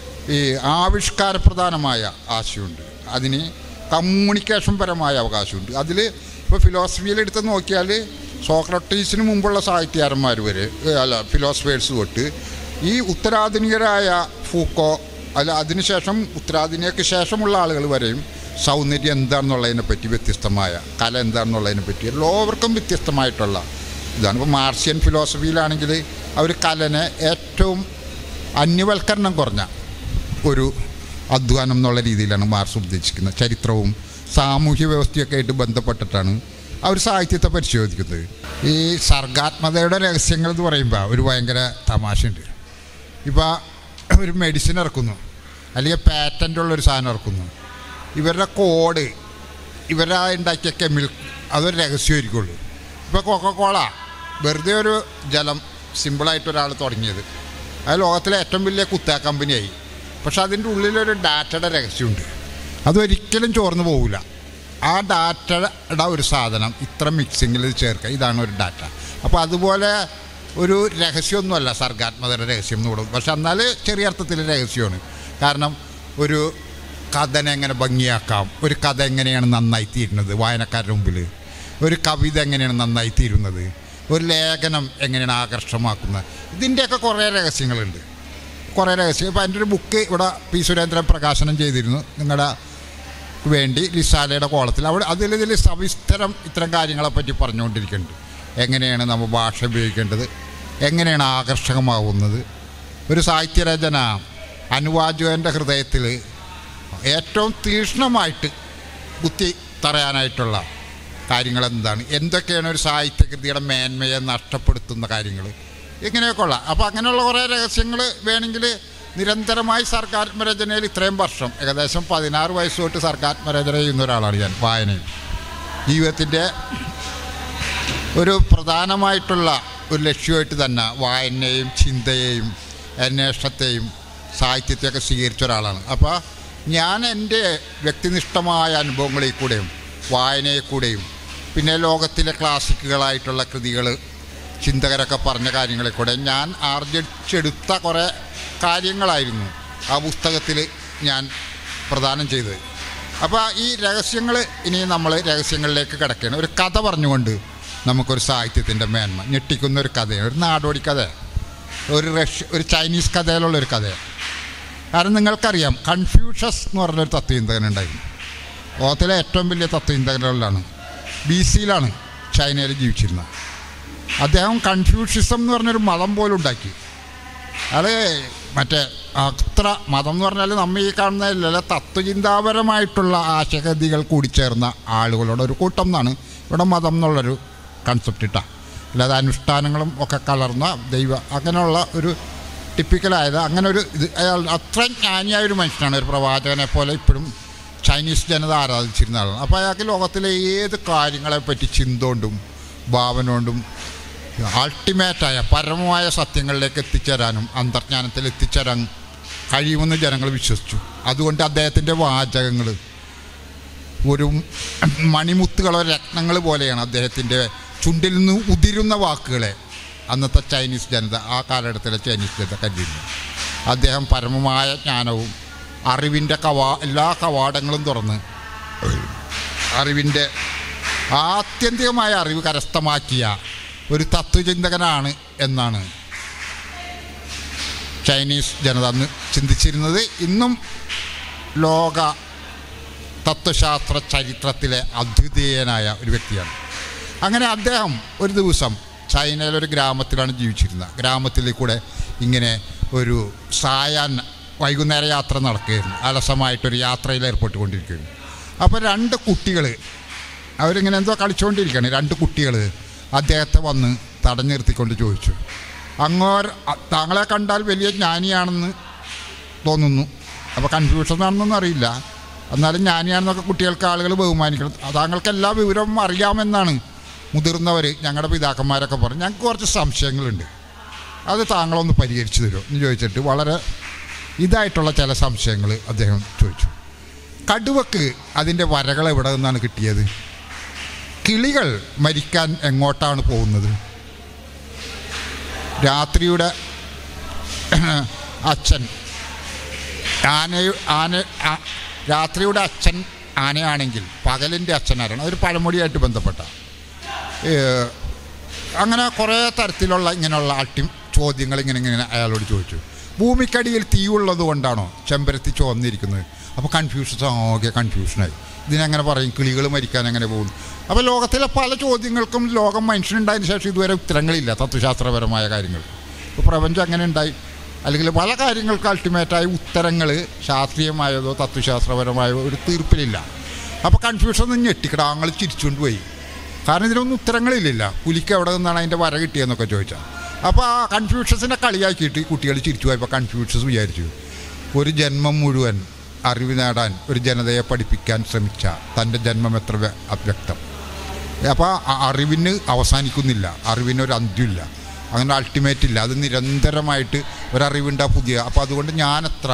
ഈ ആവിഷ്കാരപ്രധാനമായ ആശയമുണ്ട് അതിന് കമ്മ്യൂണിക്കേഷൻ പരമായ അവകാശമുണ്ട് അതിൽ ഇപ്പോൾ ഫിലോസഫിയിൽ എടുത്ത് നോക്കിയാൽ സോക്രട്ടീസിന് മുമ്പുള്ള സാഹിത്യകാരന്മാർ വരെ ഏ, അല്ല ഫിലോസഫേഴ്സ് തൊട്ട് ഈ ഉത്തരാധുനികരായ ഫൂക്കോ അല്ല അതിനുശേഷം ഉത്തരാധുനികക്ക് ശേഷമുള്ള ആളുകൾ വരെയും സൗന്ദര്യം എന്താണെന്നുള്ളതിനെ പറ്റി വ്യത്യസ്തമായ കല എന്താണെന്നുള്ളതിനെ പറ്റി എല്ലാവർക്കും വ്യത്യസ്തമായിട്ടുള്ള ഇതാണ് ഇപ്പോൾ മാർഷ്യൻ ഫിലോസഫിയിലാണെങ്കിൽ അവർ കലനെ ഏറ്റവും അന്യവൽക്കരണം കുറഞ്ഞ ഒരു അധ്വാനം എന്നുള്ള രീതിയിലാണ് മാർസ് ഉദ്ദേശിക്കുന്നത് ചരിത്രവും സാമൂഹ്യ വ്യവസ്ഥയൊക്കെ ആയിട്ട് ബന്ധപ്പെട്ടിട്ടാണ് അവർ സാഹിത്യത്തെ പരിശോധിക്കുന്നത് ഈ സർഗാത്മകതയുടെ രഹസ്യങ്ങൾ എന്ന് പറയുമ്പോൾ ഒരു ഭയങ്കര തമാശയുണ്ട് ഇപ്പോൾ ഒരു മെഡിസിൻ ഇറക്കുന്നു അല്ലെങ്കിൽ പാറ്റൻ്റ് ഉള്ളൊരു സാധനം ഇറക്കുന്നു ഇവരുടെ കോഡ് ഇവരുടെ ഉണ്ടാക്കിയ കെമിക്കൽ അതൊരു രഹസ്യമായിരിക്കുള്ളൂ ഇപ്പോൾ കൊക്കക്കോള വെറുതെ ഒരു ജലം സിമ്പിളായിട്ട് ഒരാൾ തുടങ്ങിയത് അത് ലോകത്തിലെ ഏറ്റവും വലിയ കുത്താ കമ്പനിയായി പക്ഷെ അതിൻ്റെ ഉള്ളിലൊരു ഡാറ്റയുടെ രഹസ്യമുണ്ട് അതൊരിക്കലും ചോർന്നു പോകില്ല ആ ഡാറ്റയുടെ ഒരു സാധനം ഇത്ര മിക്സിങ്ങിൽ ചേർക്കുക ഇതാണ് ഒരു ഡാറ്റ അപ്പോൾ അതുപോലെ ഒരു രഹസ്യമൊന്നുമല്ല സർഗാത്മകതയുടെ രഹസ്യം എന്ന് കൂടും പക്ഷെ എന്നാൽ ചെറിയ അർത്ഥത്തിൽ രഹസ്യമാണ് കാരണം ഒരു കഥനെ എങ്ങനെ ഭംഗിയാക്കാം ഒരു കഥ എങ്ങനെയാണ് നന്നായി തീരുന്നത് വായനക്കാരുടെ മുമ്പിൽ ഒരു കവിത എങ്ങനെയാണ് നന്നായി തീരുന്നത് ഒരു ലേഖനം എങ്ങനെയാണ് ആകർഷമാക്കുന്നത് ഇതിൻ്റെയൊക്കെ കുറേ രഹസ്യങ്ങളുണ്ട് കുറേ രഹസ്യം ഇപ്പോൾ എൻ്റെ ഒരു ബുക്ക് ഇവിടെ പി സുരേന്ദ്രൻ പ്രകാശനം ചെയ്തിരുന്നു നിങ്ങളുടെ വേണ്ടി ലിസാലയുടെ കോളത്തിൽ അവിടെ അതിൽ ഇതിൽ സവിസ്തരം ഇത്തരം കാര്യങ്ങളെപ്പറ്റി പറഞ്ഞുകൊണ്ടിരിക്കുന്നുണ്ട് എങ്ങനെയാണ് നമ്മൾ ഭാഷ ഉപയോഗിക്കേണ്ടത് എങ്ങനെയാണ് ആകർഷകമാവുന്നത് ഒരു സാഹിത്യരചന അനുവാചകൻ്റെ ഹൃദയത്തിൽ ഏറ്റവും തീക്ഷ്ണമായിട്ട് കുത്തി തറയാനായിട്ടുള്ള കാര്യങ്ങൾ എന്താണ് എന്തൊക്കെയാണ് ഒരു സാഹിത്യകൃതിയുടെ മേന്മയെ നഷ്ടപ്പെടുത്തുന്ന കാര്യങ്ങൾ ഇങ്ങനെയൊക്കെ ഉള്ള അപ്പോൾ അങ്ങനെയുള്ള കുറേ രഹസ്യങ്ങൾ വേണമെങ്കിൽ നിരന്തരമായി സർഗാത്മരചനയിൽ ഇത്രയും വർഷം ഏകദേശം പതിനാറ് വയസ്സ് തൊട്ട് സർഗാത്മരചന ചെയ്യുന്ന ഒരാളാണ് ഞാൻ വായനയിൽ ജീവിതത്തിൻ്റെ ഒരു പ്രധാനമായിട്ടുള്ള ഒരു ലക്ഷ്യമായിട്ട് തന്നെ വായനയെയും ചിന്തയെയും അന്വേഷണത്തെയും സാഹിത്യത്തെയൊക്കെ സ്വീകരിച്ച ഒരാളാണ് അപ്പോൾ ഞാൻ എൻ്റെ വ്യക്തിനിഷ്ഠമായ അനുഭവങ്ങളിൽ കൂടെയും വായനയിൽ കൂടെയും പിന്നെ ലോകത്തിലെ ക്ലാസിക്കുകളായിട്ടുള്ള കൃതികൾ ചിന്തകരൊക്കെ പറഞ്ഞ കാര്യങ്ങളിൽ കൂടെ ഞാൻ ആർജിച്ചെടുത്ത കുറേ കാര്യങ്ങളായിരുന്നു ആ പുസ്തകത്തിൽ ഞാൻ പ്രദാനം ചെയ്തത് അപ്പോൾ ഈ രഹസ്യങ്ങൾ ഇനി നമ്മൾ രഹസ്യങ്ങളിലേക്ക് കിടക്കുകയാണ് ഒരു കഥ പറഞ്ഞുകൊണ്ട് നമുക്കൊരു സാഹിത്യത്തിൻ്റെ മേന്മ ഞെട്ടിക്കുന്ന ഒരു കഥയാണ് ഒരു നാടോടി കഥ ഒരു റഷ്യ ഒരു ചൈനീസ് കഥയിലുള്ള ഒരു കഥയാണ് കാരണം നിങ്ങൾക്കറിയാം കൺഫ്യൂഷസ് എന്ന് പറഞ്ഞൊരു തത്വചിന്തകൻ ഉണ്ടായിരുന്നു ലോകത്തിലെ ഏറ്റവും വലിയ തത്വചിന്തകനുകളിലാണ് ബി സിയിലാണ് ചൈനയിൽ ജീവിച്ചിരുന്നത് അദ്ദേഹം കൺഫ്യൂഷിസം എന്ന് പറഞ്ഞൊരു മതം പോലും ഉണ്ടാക്കി അത് മറ്റേ അത്ര മതം എന്ന് പറഞ്ഞാൽ നമ്മൾ ഈ കാണുന്നതല്ല തത്വചിന്താപരമായിട്ടുള്ള ആശയഗതികൾ കൂടിച്ചേർന്ന ആളുകളുടെ ഒരു കൂട്ടം എന്നാണ് ഇവിടെ മതം എന്നുള്ളൊരു കൺസെപ്റ്റ് ഇട്ട അല്ലാതെ അനുഷ്ഠാനങ്ങളും ഒക്കെ കലർന്ന ദൈവ അങ്ങനെയുള്ള ഒരു ടിപ്പിക്കലായത് അങ്ങനെ ഒരു ഇത് അയാൾ അത്ര ജ്ഞാനിയായ ഒരു മനുഷ്യനാണ് ഒരു പ്രവാചകനെ പോലെ ഇപ്പോഴും ചൈനീസ് ജനത ആരാധിച്ചിരുന്ന ആളാണ് അപ്പോൾ അയാൾക്ക് ലോകത്തിലെ ഏത് കാര്യങ്ങളെപ്പറ്റി ചിന്ത കൊണ്ടും ഭാവന കൊണ്ടും അൾട്ടിമേറ്റായ പരമമായ സത്യങ്ങളിലേക്ക് എത്തിച്ചേരാനും അന്തർജ്ഞാനത്തിൽ എത്തിച്ചേരാൻ കഴിയുമെന്ന് ജനങ്ങൾ വിശ്വസിച്ചു അതുകൊണ്ട് അദ്ദേഹത്തിൻ്റെ വാചകങ്ങൾ ഒരു മണിമുത്തുകളോ രത്നങ്ങൾ പോലെയാണ് അദ്ദേഹത്തിൻ്റെ ചുണ്ടിൽ നിന്ന് ഉതിരുന്ന വാക്കുകളെ അന്നത്തെ ചൈനീസ് ജനത ആ കാലഘട്ടത്തിലെ ചൈനീസ് ജനത കരുതിയിരുന്നു അദ്ദേഹം പരമമായ ജ്ഞാനവും അറിവിൻ്റെ കവാ എല്ലാ കവാടങ്ങളും തുറന്ന് അറിവിൻ്റെ ആത്യന്തികമായ അറിവ് കരസ്ഥമാക്കിയ ഒരു തത്വചിന്തകനാണ് എന്നാണ് ചൈനീസ് ജനത അന്ന് ചിന്തിച്ചിരുന്നത് ഇന്നും ലോക തത്വശാസ്ത്ര ചരിത്രത്തിലെ അദ്വിതീയനായ ഒരു വ്യക്തിയാണ് അങ്ങനെ അദ്ദേഹം ഒരു ദിവസം ചൈനയിലൊരു ഗ്രാമത്തിലാണ് ജീവിച്ചിരുന്നത് ഗ്രാമത്തിൽ കൂടെ ഇങ്ങനെ ഒരു സായാൻ വൈകുന്നേര യാത്ര നടക്കുകയായിരുന്നു അലസമായിട്ടൊരു യാത്രയിൽ ഏർപ്പെട്ടുകൊണ്ടിരിക്കുകയായിരുന്നു അപ്പോൾ രണ്ട് കുട്ടികൾ അവരിങ്ങനെ എന്തോ കളിച്ചുകൊണ്ടിരിക്കുകയാണ് രണ്ട് കുട്ടികൾ അദ്ദേഹത്തെ വന്ന് തടഞ്ഞു നിർത്തിക്കൊണ്ട് ചോദിച്ചു അങ്ങോർ അ- താങ്കളെ കണ്ടാൽ വലിയ ജ്ഞാനിയാണെന്ന് തോന്നുന്നു അപ്പോൾ കൺഫ്യൂഷൻ ആണെന്നൊന്നും അറിയില്ല എന്നാലും ജ്ഞാനിയാണെന്നൊക്കെ കുട്ടികൾക്ക് ആളുകൾ ബഹുമാനിക്കണം താങ്കൾക്ക് എല്ലാ വിവരവും അറിയാമെന്നാണ് മുതിർന്നവർ ഞങ്ങളുടെ പിതാക്കന്മാരൊക്കെ പറഞ്ഞു ഞങ്ങൾക്ക് കുറച്ച് സംശയങ്ങളുണ്ട് അത് താങ്കളൊന്ന് പരിഹരിച്ചു തരുമോ എന്ന് ചോദിച്ചിട്ട് വളരെ ഇതായിട്ടുള്ള ചില സംശയങ്ങൾ അദ്ദേഹം ചോദിച്ചു കടുവക്ക് അതിൻ്റെ വരകൾ എവിടെ നിന്നാണ് കിട്ടിയത് കിളികൾ മരിക്കാൻ എങ്ങോട്ടാണ് പോകുന്നത് രാത്രിയുടെ അച്ഛൻ ആന ആന ആ- രാത്രിയുടെ അച്ഛൻ ആനയാണെങ്കിൽ പകലിൻ്റെ അച്ഛനാരാണ് അതൊരു പഴമൊഴിയായിട്ട് ബന്ധപ്പെട്ട ഏഹ്, അങ്ങനെ കുറേ തരത്തിലുള്ള ഇങ്ങനെയുള്ള അട്ടി ചോദ്യങ്ങൾ ഇങ്ങനെ ഇങ്ങനെ അയാളോട് ചോദിച്ചു ഭൂമിക്കടിയിൽ തീയുള്ളത് കൊണ്ടാണോ ചെമ്പരത്തി ചുവന്നിരിക്കുന്നത് അപ്പോൾ കൺഫ്യൂഷൻ ആകെ കൺഫ്യൂഷനായി ഇതിനെങ്ങനെ പറയും കിളികൾ മരിക്കാൻ എങ്ങനെ പോകുന്നു അപ്പോൾ ലോകത്തിലെ പല ചോദ്യങ്ങൾക്കും ലോകം മനുഷ്യനുണ്ടായതിനു ശേഷം ഇതുവരെ ഉത്തരങ്ങളില്ല തത്വശാസ്ത്രപരമായ കാര്യങ്ങൾ ഇപ്പോൾ പ്രപഞ്ചം എങ്ങനെ ഉണ്ടായി അല്ലെങ്കിൽ പല കാര്യങ്ങൾക്ക് അൾട്ടിമേറ്റായ ഉത്തരങ്ങൾ ശാസ്ത്രീയമായതോ തത്വശാസ്ത്രപരമായോ ഒരു തീർപ്പിലില്ല അപ്പോൾ കൺഫ്യൂഷൻ ഒന്ന് ഞെട്ടിക്കട ആങ്ങൾ ചിരിച്ചുകൊണ്ട് പോയി കാരണം ഇതിനൊന്നും ഉത്തരങ്ങളില്ല പുലിക്ക് എവിടെ നിന്നാണ് അതിൻ്റെ വര കിട്ടിയെന്നൊക്കെ ചോദിച്ചാൽ അപ്പോൾ ആ കൺഫ്യൂഷൻസിനെ കളിയാക്കിയിട്ട് ഈ കുട്ടികൾ ചിരിച്ചു പോയപ്പോൾ കൺഫ്യൂഷൻസ് വിചാരിച്ചു ഒരു ജന്മം മുഴുവൻ അറിവ് നേടാൻ ഒരു ജനതയെ പഠിപ്പിക്കാൻ ശ്രമിച്ച തൻ്റെ ജന്മം എത്ര വ്യ- അവ്യക്തം അപ്പോൾ ആ അറിവിന് അവസാനിക്കുന്നില്ല അറിവിന് ഒരു അന്ത്യമില്ല അങ്ങനെ അൾട്ടിമേറ്റ് ഇല്ല അത് നിരന്തരമായിട്ട് ഒരറിവുണ്ടാ പുതിയ അപ്പോൾ അതുകൊണ്ട് ഞാനെത്ര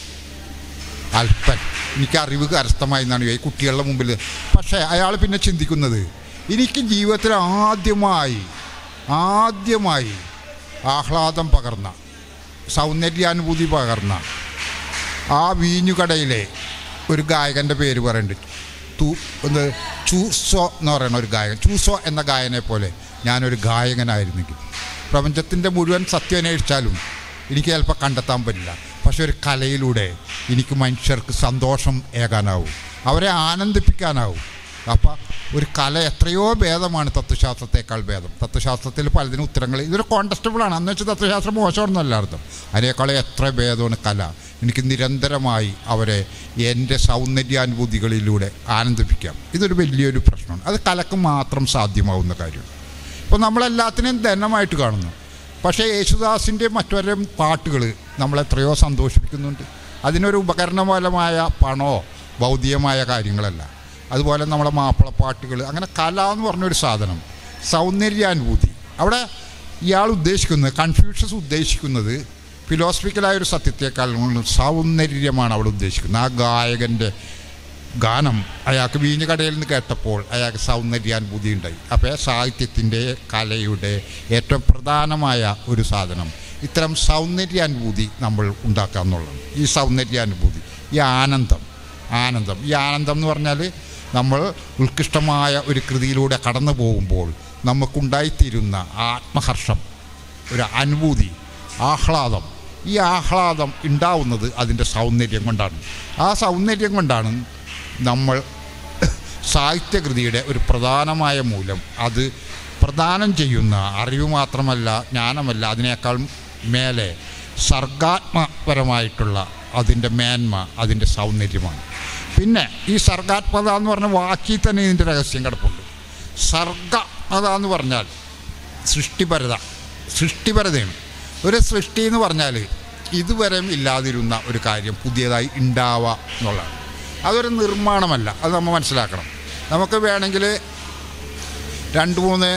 അല്പൻ എനിക്ക് അറിവ് കരസ്ഥമായി എന്നാണ് ഈ കുട്ടികളുടെ മുമ്പിൽ പക്ഷേ അയാൾ പിന്നെ ചിന്തിക്കുന്നത് എനിക്ക് ജീവിതത്തിൽ ആദ്യമായി ആദ്യമായി ആഹ്ലാദം പകർന്ന സൗന്ദര്യാനുഭൂതി പകർന്ന ആ വീഞ്ഞുകടയിലെ ഒരു ഗായകൻ്റെ പേര് പറയുന്നുണ്ട് തു ഒന്ന് ചൂസോ എന്ന് പറയുന്ന ഒരു ഗായകൻ ചൂസോ എന്ന ഗായനെ പോലെ ഞാനൊരു ഗായകനായിരുന്നെങ്കിൽ പ്രപഞ്ചത്തിൻ്റെ മുഴുവൻ സത്യം അന്വേഷിച്ചാലും എനിക്ക് ചിലപ്പോൾ കണ്ടെത്താൻ പറ്റില്ല പക്ഷെ ഒരു കലയിലൂടെ എനിക്ക് മനുഷ്യർക്ക് സന്തോഷം ഏകാനാവും അവരെ ആനന്ദിപ്പിക്കാനാവും അപ്പം ഒരു കല എത്രയോ ഭേദമാണ് തത്വശാസ്ത്രത്തെക്കാൾ ഭേദം തത്വശാസ്ത്രത്തിൽ പലതിനും ഉത്തരങ്ങൾ ഇതൊരു കോണ്ടസ്റ്റബിളാണ് അന്ന് വെച്ചാൽ തത്വശാസ്ത്രം മോശമാണെന്നല്ല അർത്ഥം അതിനേക്കാൾ എത്ര ഭേദമാണ് കല എനിക്ക് നിരന്തരമായി അവരെ എൻ്റെ സൗന്ദര്യാനുഭൂതികളിലൂടെ ആനന്ദിപ്പിക്കാം ഇതൊരു വലിയൊരു പ്രശ്നമാണ് അത് കലക്ക് മാത്രം സാധ്യമാവുന്ന കാര്യമാണ് ഇപ്പോൾ നമ്മളെല്ലാത്തിനെയും ധനമായിട്ട് കാണുന്നു പക്ഷേ യേശുദാസിൻ്റെ മറ്റൊരു പാട്ടുകൾ നമ്മളെത്രയോ സന്തോഷിപ്പിക്കുന്നുണ്ട് അതിനൊരു ഉപകരണപരമായ പണമോ ഭൗതികമായ കാര്യങ്ങളല്ല അതുപോലെ നമ്മളെ മാപ്പിളപ്പാട്ടുകൾ അങ്ങനെ കല എന്ന് പറഞ്ഞൊരു സാധനം സൗന്ദര്യാനുഭൂതി അവിടെ ഇയാൾ ഉദ്ദേശിക്കുന്നത് കൺഫ്യൂഷൻസ് ഉദ്ദേശിക്കുന്നത് ഫിലോസഫിക്കലായ ഒരു സത്യത്തെക്കാൾ സൗന്ദര്യമാണ് അവിടെ ഉദ്ദേശിക്കുന്നത് ആ ഗായകൻ്റെ ഗാനം അയാൾക്ക് വീഞ്ഞ കടയിൽ നിന്ന് കേട്ടപ്പോൾ അയാൾക്ക് സൗന്ദര്യാനുഭൂതി ഉണ്ടായി അപ്പോൾ സാഹിത്യത്തിൻ്റെ കലയുടെ ഏറ്റവും പ്രധാനമായ ഒരു സാധനം ഇത്തരം സൗന്ദര്യാനുഭൂതി നമ്മൾ ഉണ്ടാക്കുക എന്നുള്ളതാണ് ഈ സൗന്ദര്യാനുഭൂതി ഈ ആനന്ദം ആനന്ദം ഈ ആനന്ദം എന്ന് പറഞ്ഞാൽ നമ്മൾ ഉത്കൃഷ്ടമായ ഒരു കൃതിയിലൂടെ കടന്നു പോകുമ്പോൾ നമുക്കുണ്ടായിത്തീരുന്ന ആത്മഹർഷം ഒരു അനുഭൂതി ആഹ്ലാദം ഈ ആഹ്ലാദം ഉണ്ടാവുന്നത് അതിൻ്റെ സൗന്ദര്യം കൊണ്ടാണ് ആ സൗന്ദര്യം കൊണ്ടാണ് നമ്മൾ സാഹിത്യകൃതിയുടെ ഒരു പ്രധാനമായ മൂലം അത് പ്രദാനം ചെയ്യുന്ന അറിവ് മാത്രമല്ല ജ്ഞാനമല്ല അതിനേക്കാൾ മേലെ സർഗാത്മപരമായിട്ടുള്ള അതിൻ്റെ മേന്മ അതിൻ്റെ സൗന്ദര്യമാണ് പിന്നെ ഈ സർഗാത്മത എന്ന് പറഞ്ഞ വാക്കിൽ തന്നെ ഇതിൻ്റെ രഹസ്യം കിടപ്പുണ്ട് സർഗമത എന്ന് പറഞ്ഞാൽ സൃഷ്ടിപരത സൃഷ്ടിപരതയാണ് ഒരു സൃഷ്ടി എന്ന് പറഞ്ഞാൽ ഇതുവരെയും ഇല്ലാതിരുന്ന ഒരു കാര്യം പുതിയതായി ഉണ്ടാവുക എന്നുള്ളതാണ് അതൊരു നിർമ്മാണമല്ല അത് നമ്മൾ മനസ്സിലാക്കണം നമുക്ക് വേണമെങ്കിൽ രണ്ട് മൂന്ന്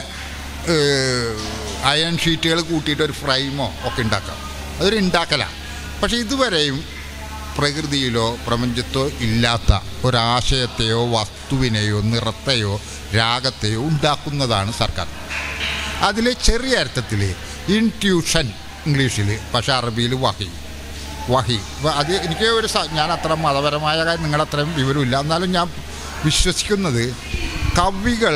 അയൺ ഷീറ്റുകൾ കൂട്ടിയിട്ട് ഒരു ഫ്രെയിമോ ഒക്കെ ഉണ്ടാക്കാം അതൊരു ഉണ്ടാക്കലാണ് പക്ഷേ ഇതുവരെയും പ്രകൃതിയിലോ പ്രപഞ്ചത്തോ ഇല്ലാത്ത ഒരാശയത്തെയോ വസ്തുവിനെയോ നിറത്തെയോ രാഗത്തെയോ ഉണ്ടാക്കുന്നതാണ് സർക്കാർ അതിൽ ചെറിയ അർത്ഥത്തിൽ ഇൻട്യൂഷൻ ഇംഗ്ലീഷിൽ പക്ഷേ അറബിയിൽ വഹി വഹി അപ്പോൾ അത് എനിക്ക് ഒരു സ- ഞാൻ അത്ര മതപരമായ കാര്യം നിങ്ങളത്രയും വിവരമില്ല എന്നാലും ഞാൻ വിശ്വസിക്കുന്നത് കവികൾ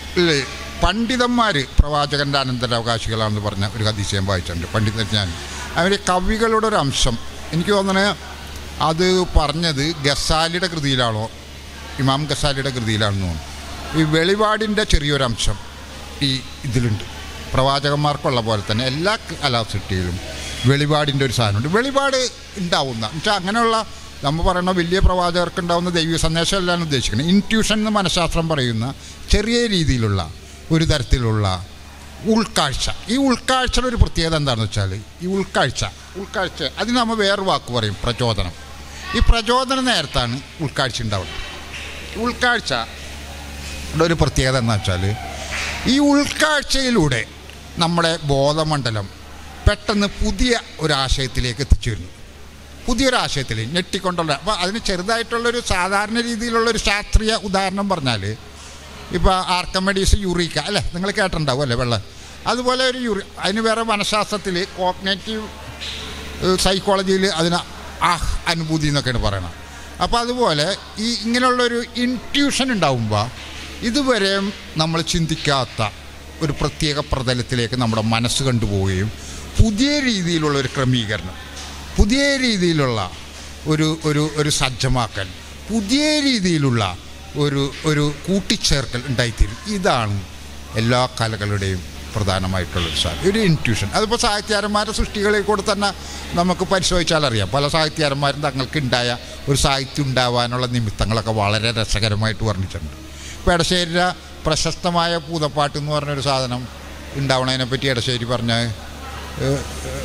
പണ്ഡിതന്മാർ പ്രവാചകൻ്റെ അനന്തരാവകാശികളാണെന്ന് പറഞ്ഞ ഒരു ഹദീസ് ഞാൻ വായിച്ചിട്ടുണ്ട് പണ്ഡിതൻ ഞാൻ അവർ കവികളുടെ ഒരു അംശം എനിക്ക് തോന്നുന്നത് അത് പറഞ്ഞത് ഗസാലിയുടെ കൃതിയിലാണോ ഇമാം ഗസാലിയുടെ കൃതിയിലാണെന്ന് തോന്നുന്നു ഈ വെളിപാടിൻ്റെ ചെറിയൊരംശം ഈ ഇതിലുണ്ട് പ്രവാചകന്മാർക്കുള്ള പോലെ തന്നെ എല്ലാ കലാസൃഷ്ടിയിലും വെളിപാടിൻ്റെ ഒരു സാധനമുണ്ട് വെളിപാട് ഉണ്ടാവുന്ന എന്നുവെച്ചാൽ അങ്ങനെയുള്ള നമ്മൾ പറയുന്ന വലിയ പ്രവാചകർക്ക് ഉണ്ടാവുന്ന ദൈവിക സന്ദേശമല്ലാണ് ഉദ്ദേശിക്കുന്നത് ഇൻറ്റ്യൂഷൻ എന്ന് മനഃശാസ്ത്രം പറയുന്ന ചെറിയ രീതിയിലുള്ള ഒരു തരത്തിലുള്ള ഉൾക്കാഴ്ച ഈ ഉൾക്കാഴ്ചയുടെ ഒരു പ്രത്യേകത എന്താണെന്ന് വെച്ചാൽ ഈ ഉൾക്കാഴ്ച ഉൾക്കാഴ്ച അതിന് നമ്മൾ വേറെ വാക്ക് പറയും പ്രചോദനം ഈ പ്രചോദന നേരത്താണ് ഉൾക്കാഴ്ച ഉണ്ടാവുന്നത് ഉൾക്കാഴ്ച യുടെ ഒരു പ്രത്യേകത എന്ന് വെച്ചാൽ ഈ ഉൾക്കാഴ്ചയിലൂടെ നമ്മുടെ ബോധമണ്ഡലം പെട്ടെന്ന് പുതിയ ഒരാശയത്തിലേക്ക് എത്തിച്ചേരുന്നു പുതിയൊരാശയത്തിൽ ഞെട്ടിക്കൊണ്ടുള്ള അപ്പോൾ അതിന് ചെറുതായിട്ടുള്ളൊരു സാധാരണ രീതിയിലുള്ളൊരു ശാസ്ത്രീയ ഉദാഹരണം പറഞ്ഞാൽ ഇപ്പോൾ ആർക്കമെഡീസ് യൂറിക്ക അല്ലേ നിങ്ങൾ കേട്ടിട്ടുണ്ടാവും അല്ലേ വെള്ളം അതുപോലെ ഒരു യൂറി അതിന് വേറെ മനഃശാസ്ത്രത്തിൽ കോഗ്നേറ്റീവ് സൈക്കോളജിയിൽ അതിന് ആഹ് അനുഭൂതി എന്നൊക്കെയാണ് പറയണത് അപ്പോൾ അതുപോലെ ഈ ഇങ്ങനെയുള്ളൊരു ഇൻറ്റ്യൂഷൻ ഉണ്ടാവുമ്പോൾ ഇതുവരെ നമ്മൾ ചിന്തിക്കാത്ത ഒരു പ്രത്യേക പ്രതലത്തിലേക്ക് നമ്മുടെ മനസ്സ് കണ്ടുപോവുകയും പുതിയ രീതിയിലുള്ള ഒരു ക്രമീകരണം പുതിയ രീതിയിലുള്ള ഒരു ഒരു ഒരു സജ്ജമാക്കൽ പുതിയ രീതിയിലുള്ള ഒരു ഒരു കൂട്ടിച്ചേർക്കൽ ഉണ്ടായിത്തീരും ഇതാണ് എല്ലാ കലകളുടെയും പ്രധാനമായിട്ടുള്ളൊരു സാധനം ഒരു ഇൻറ്റ്യൂഷൻ അതിപ്പോൾ സാഹിത്യകാരന്മാരുടെ സൃഷ്ടികളിൽ കൂടെ തന്നെ നമുക്ക് പരിശോധിച്ചാൽ അറിയാം പല സാഹിത്യകാരന്മാരും തങ്ങൾക്ക് ഉണ്ടായ ഒരു സാഹിത്യം ഉണ്ടാവാനുള്ള നിമിത്തങ്ങളൊക്കെ വളരെ രസകരമായിട്ട് വർണ്ണിച്ചിട്ടുണ്ട് ഇപ്പോൾ എടശ്ശേരിയുടെ പ്രശസ്തമായ പൂതപ്പാട്ട് എന്ന് പറഞ്ഞൊരു സാധനം ഉണ്ടാവണതിനെ പറ്റി എടശ്ശേരി പറഞ്ഞ ഏഹ്,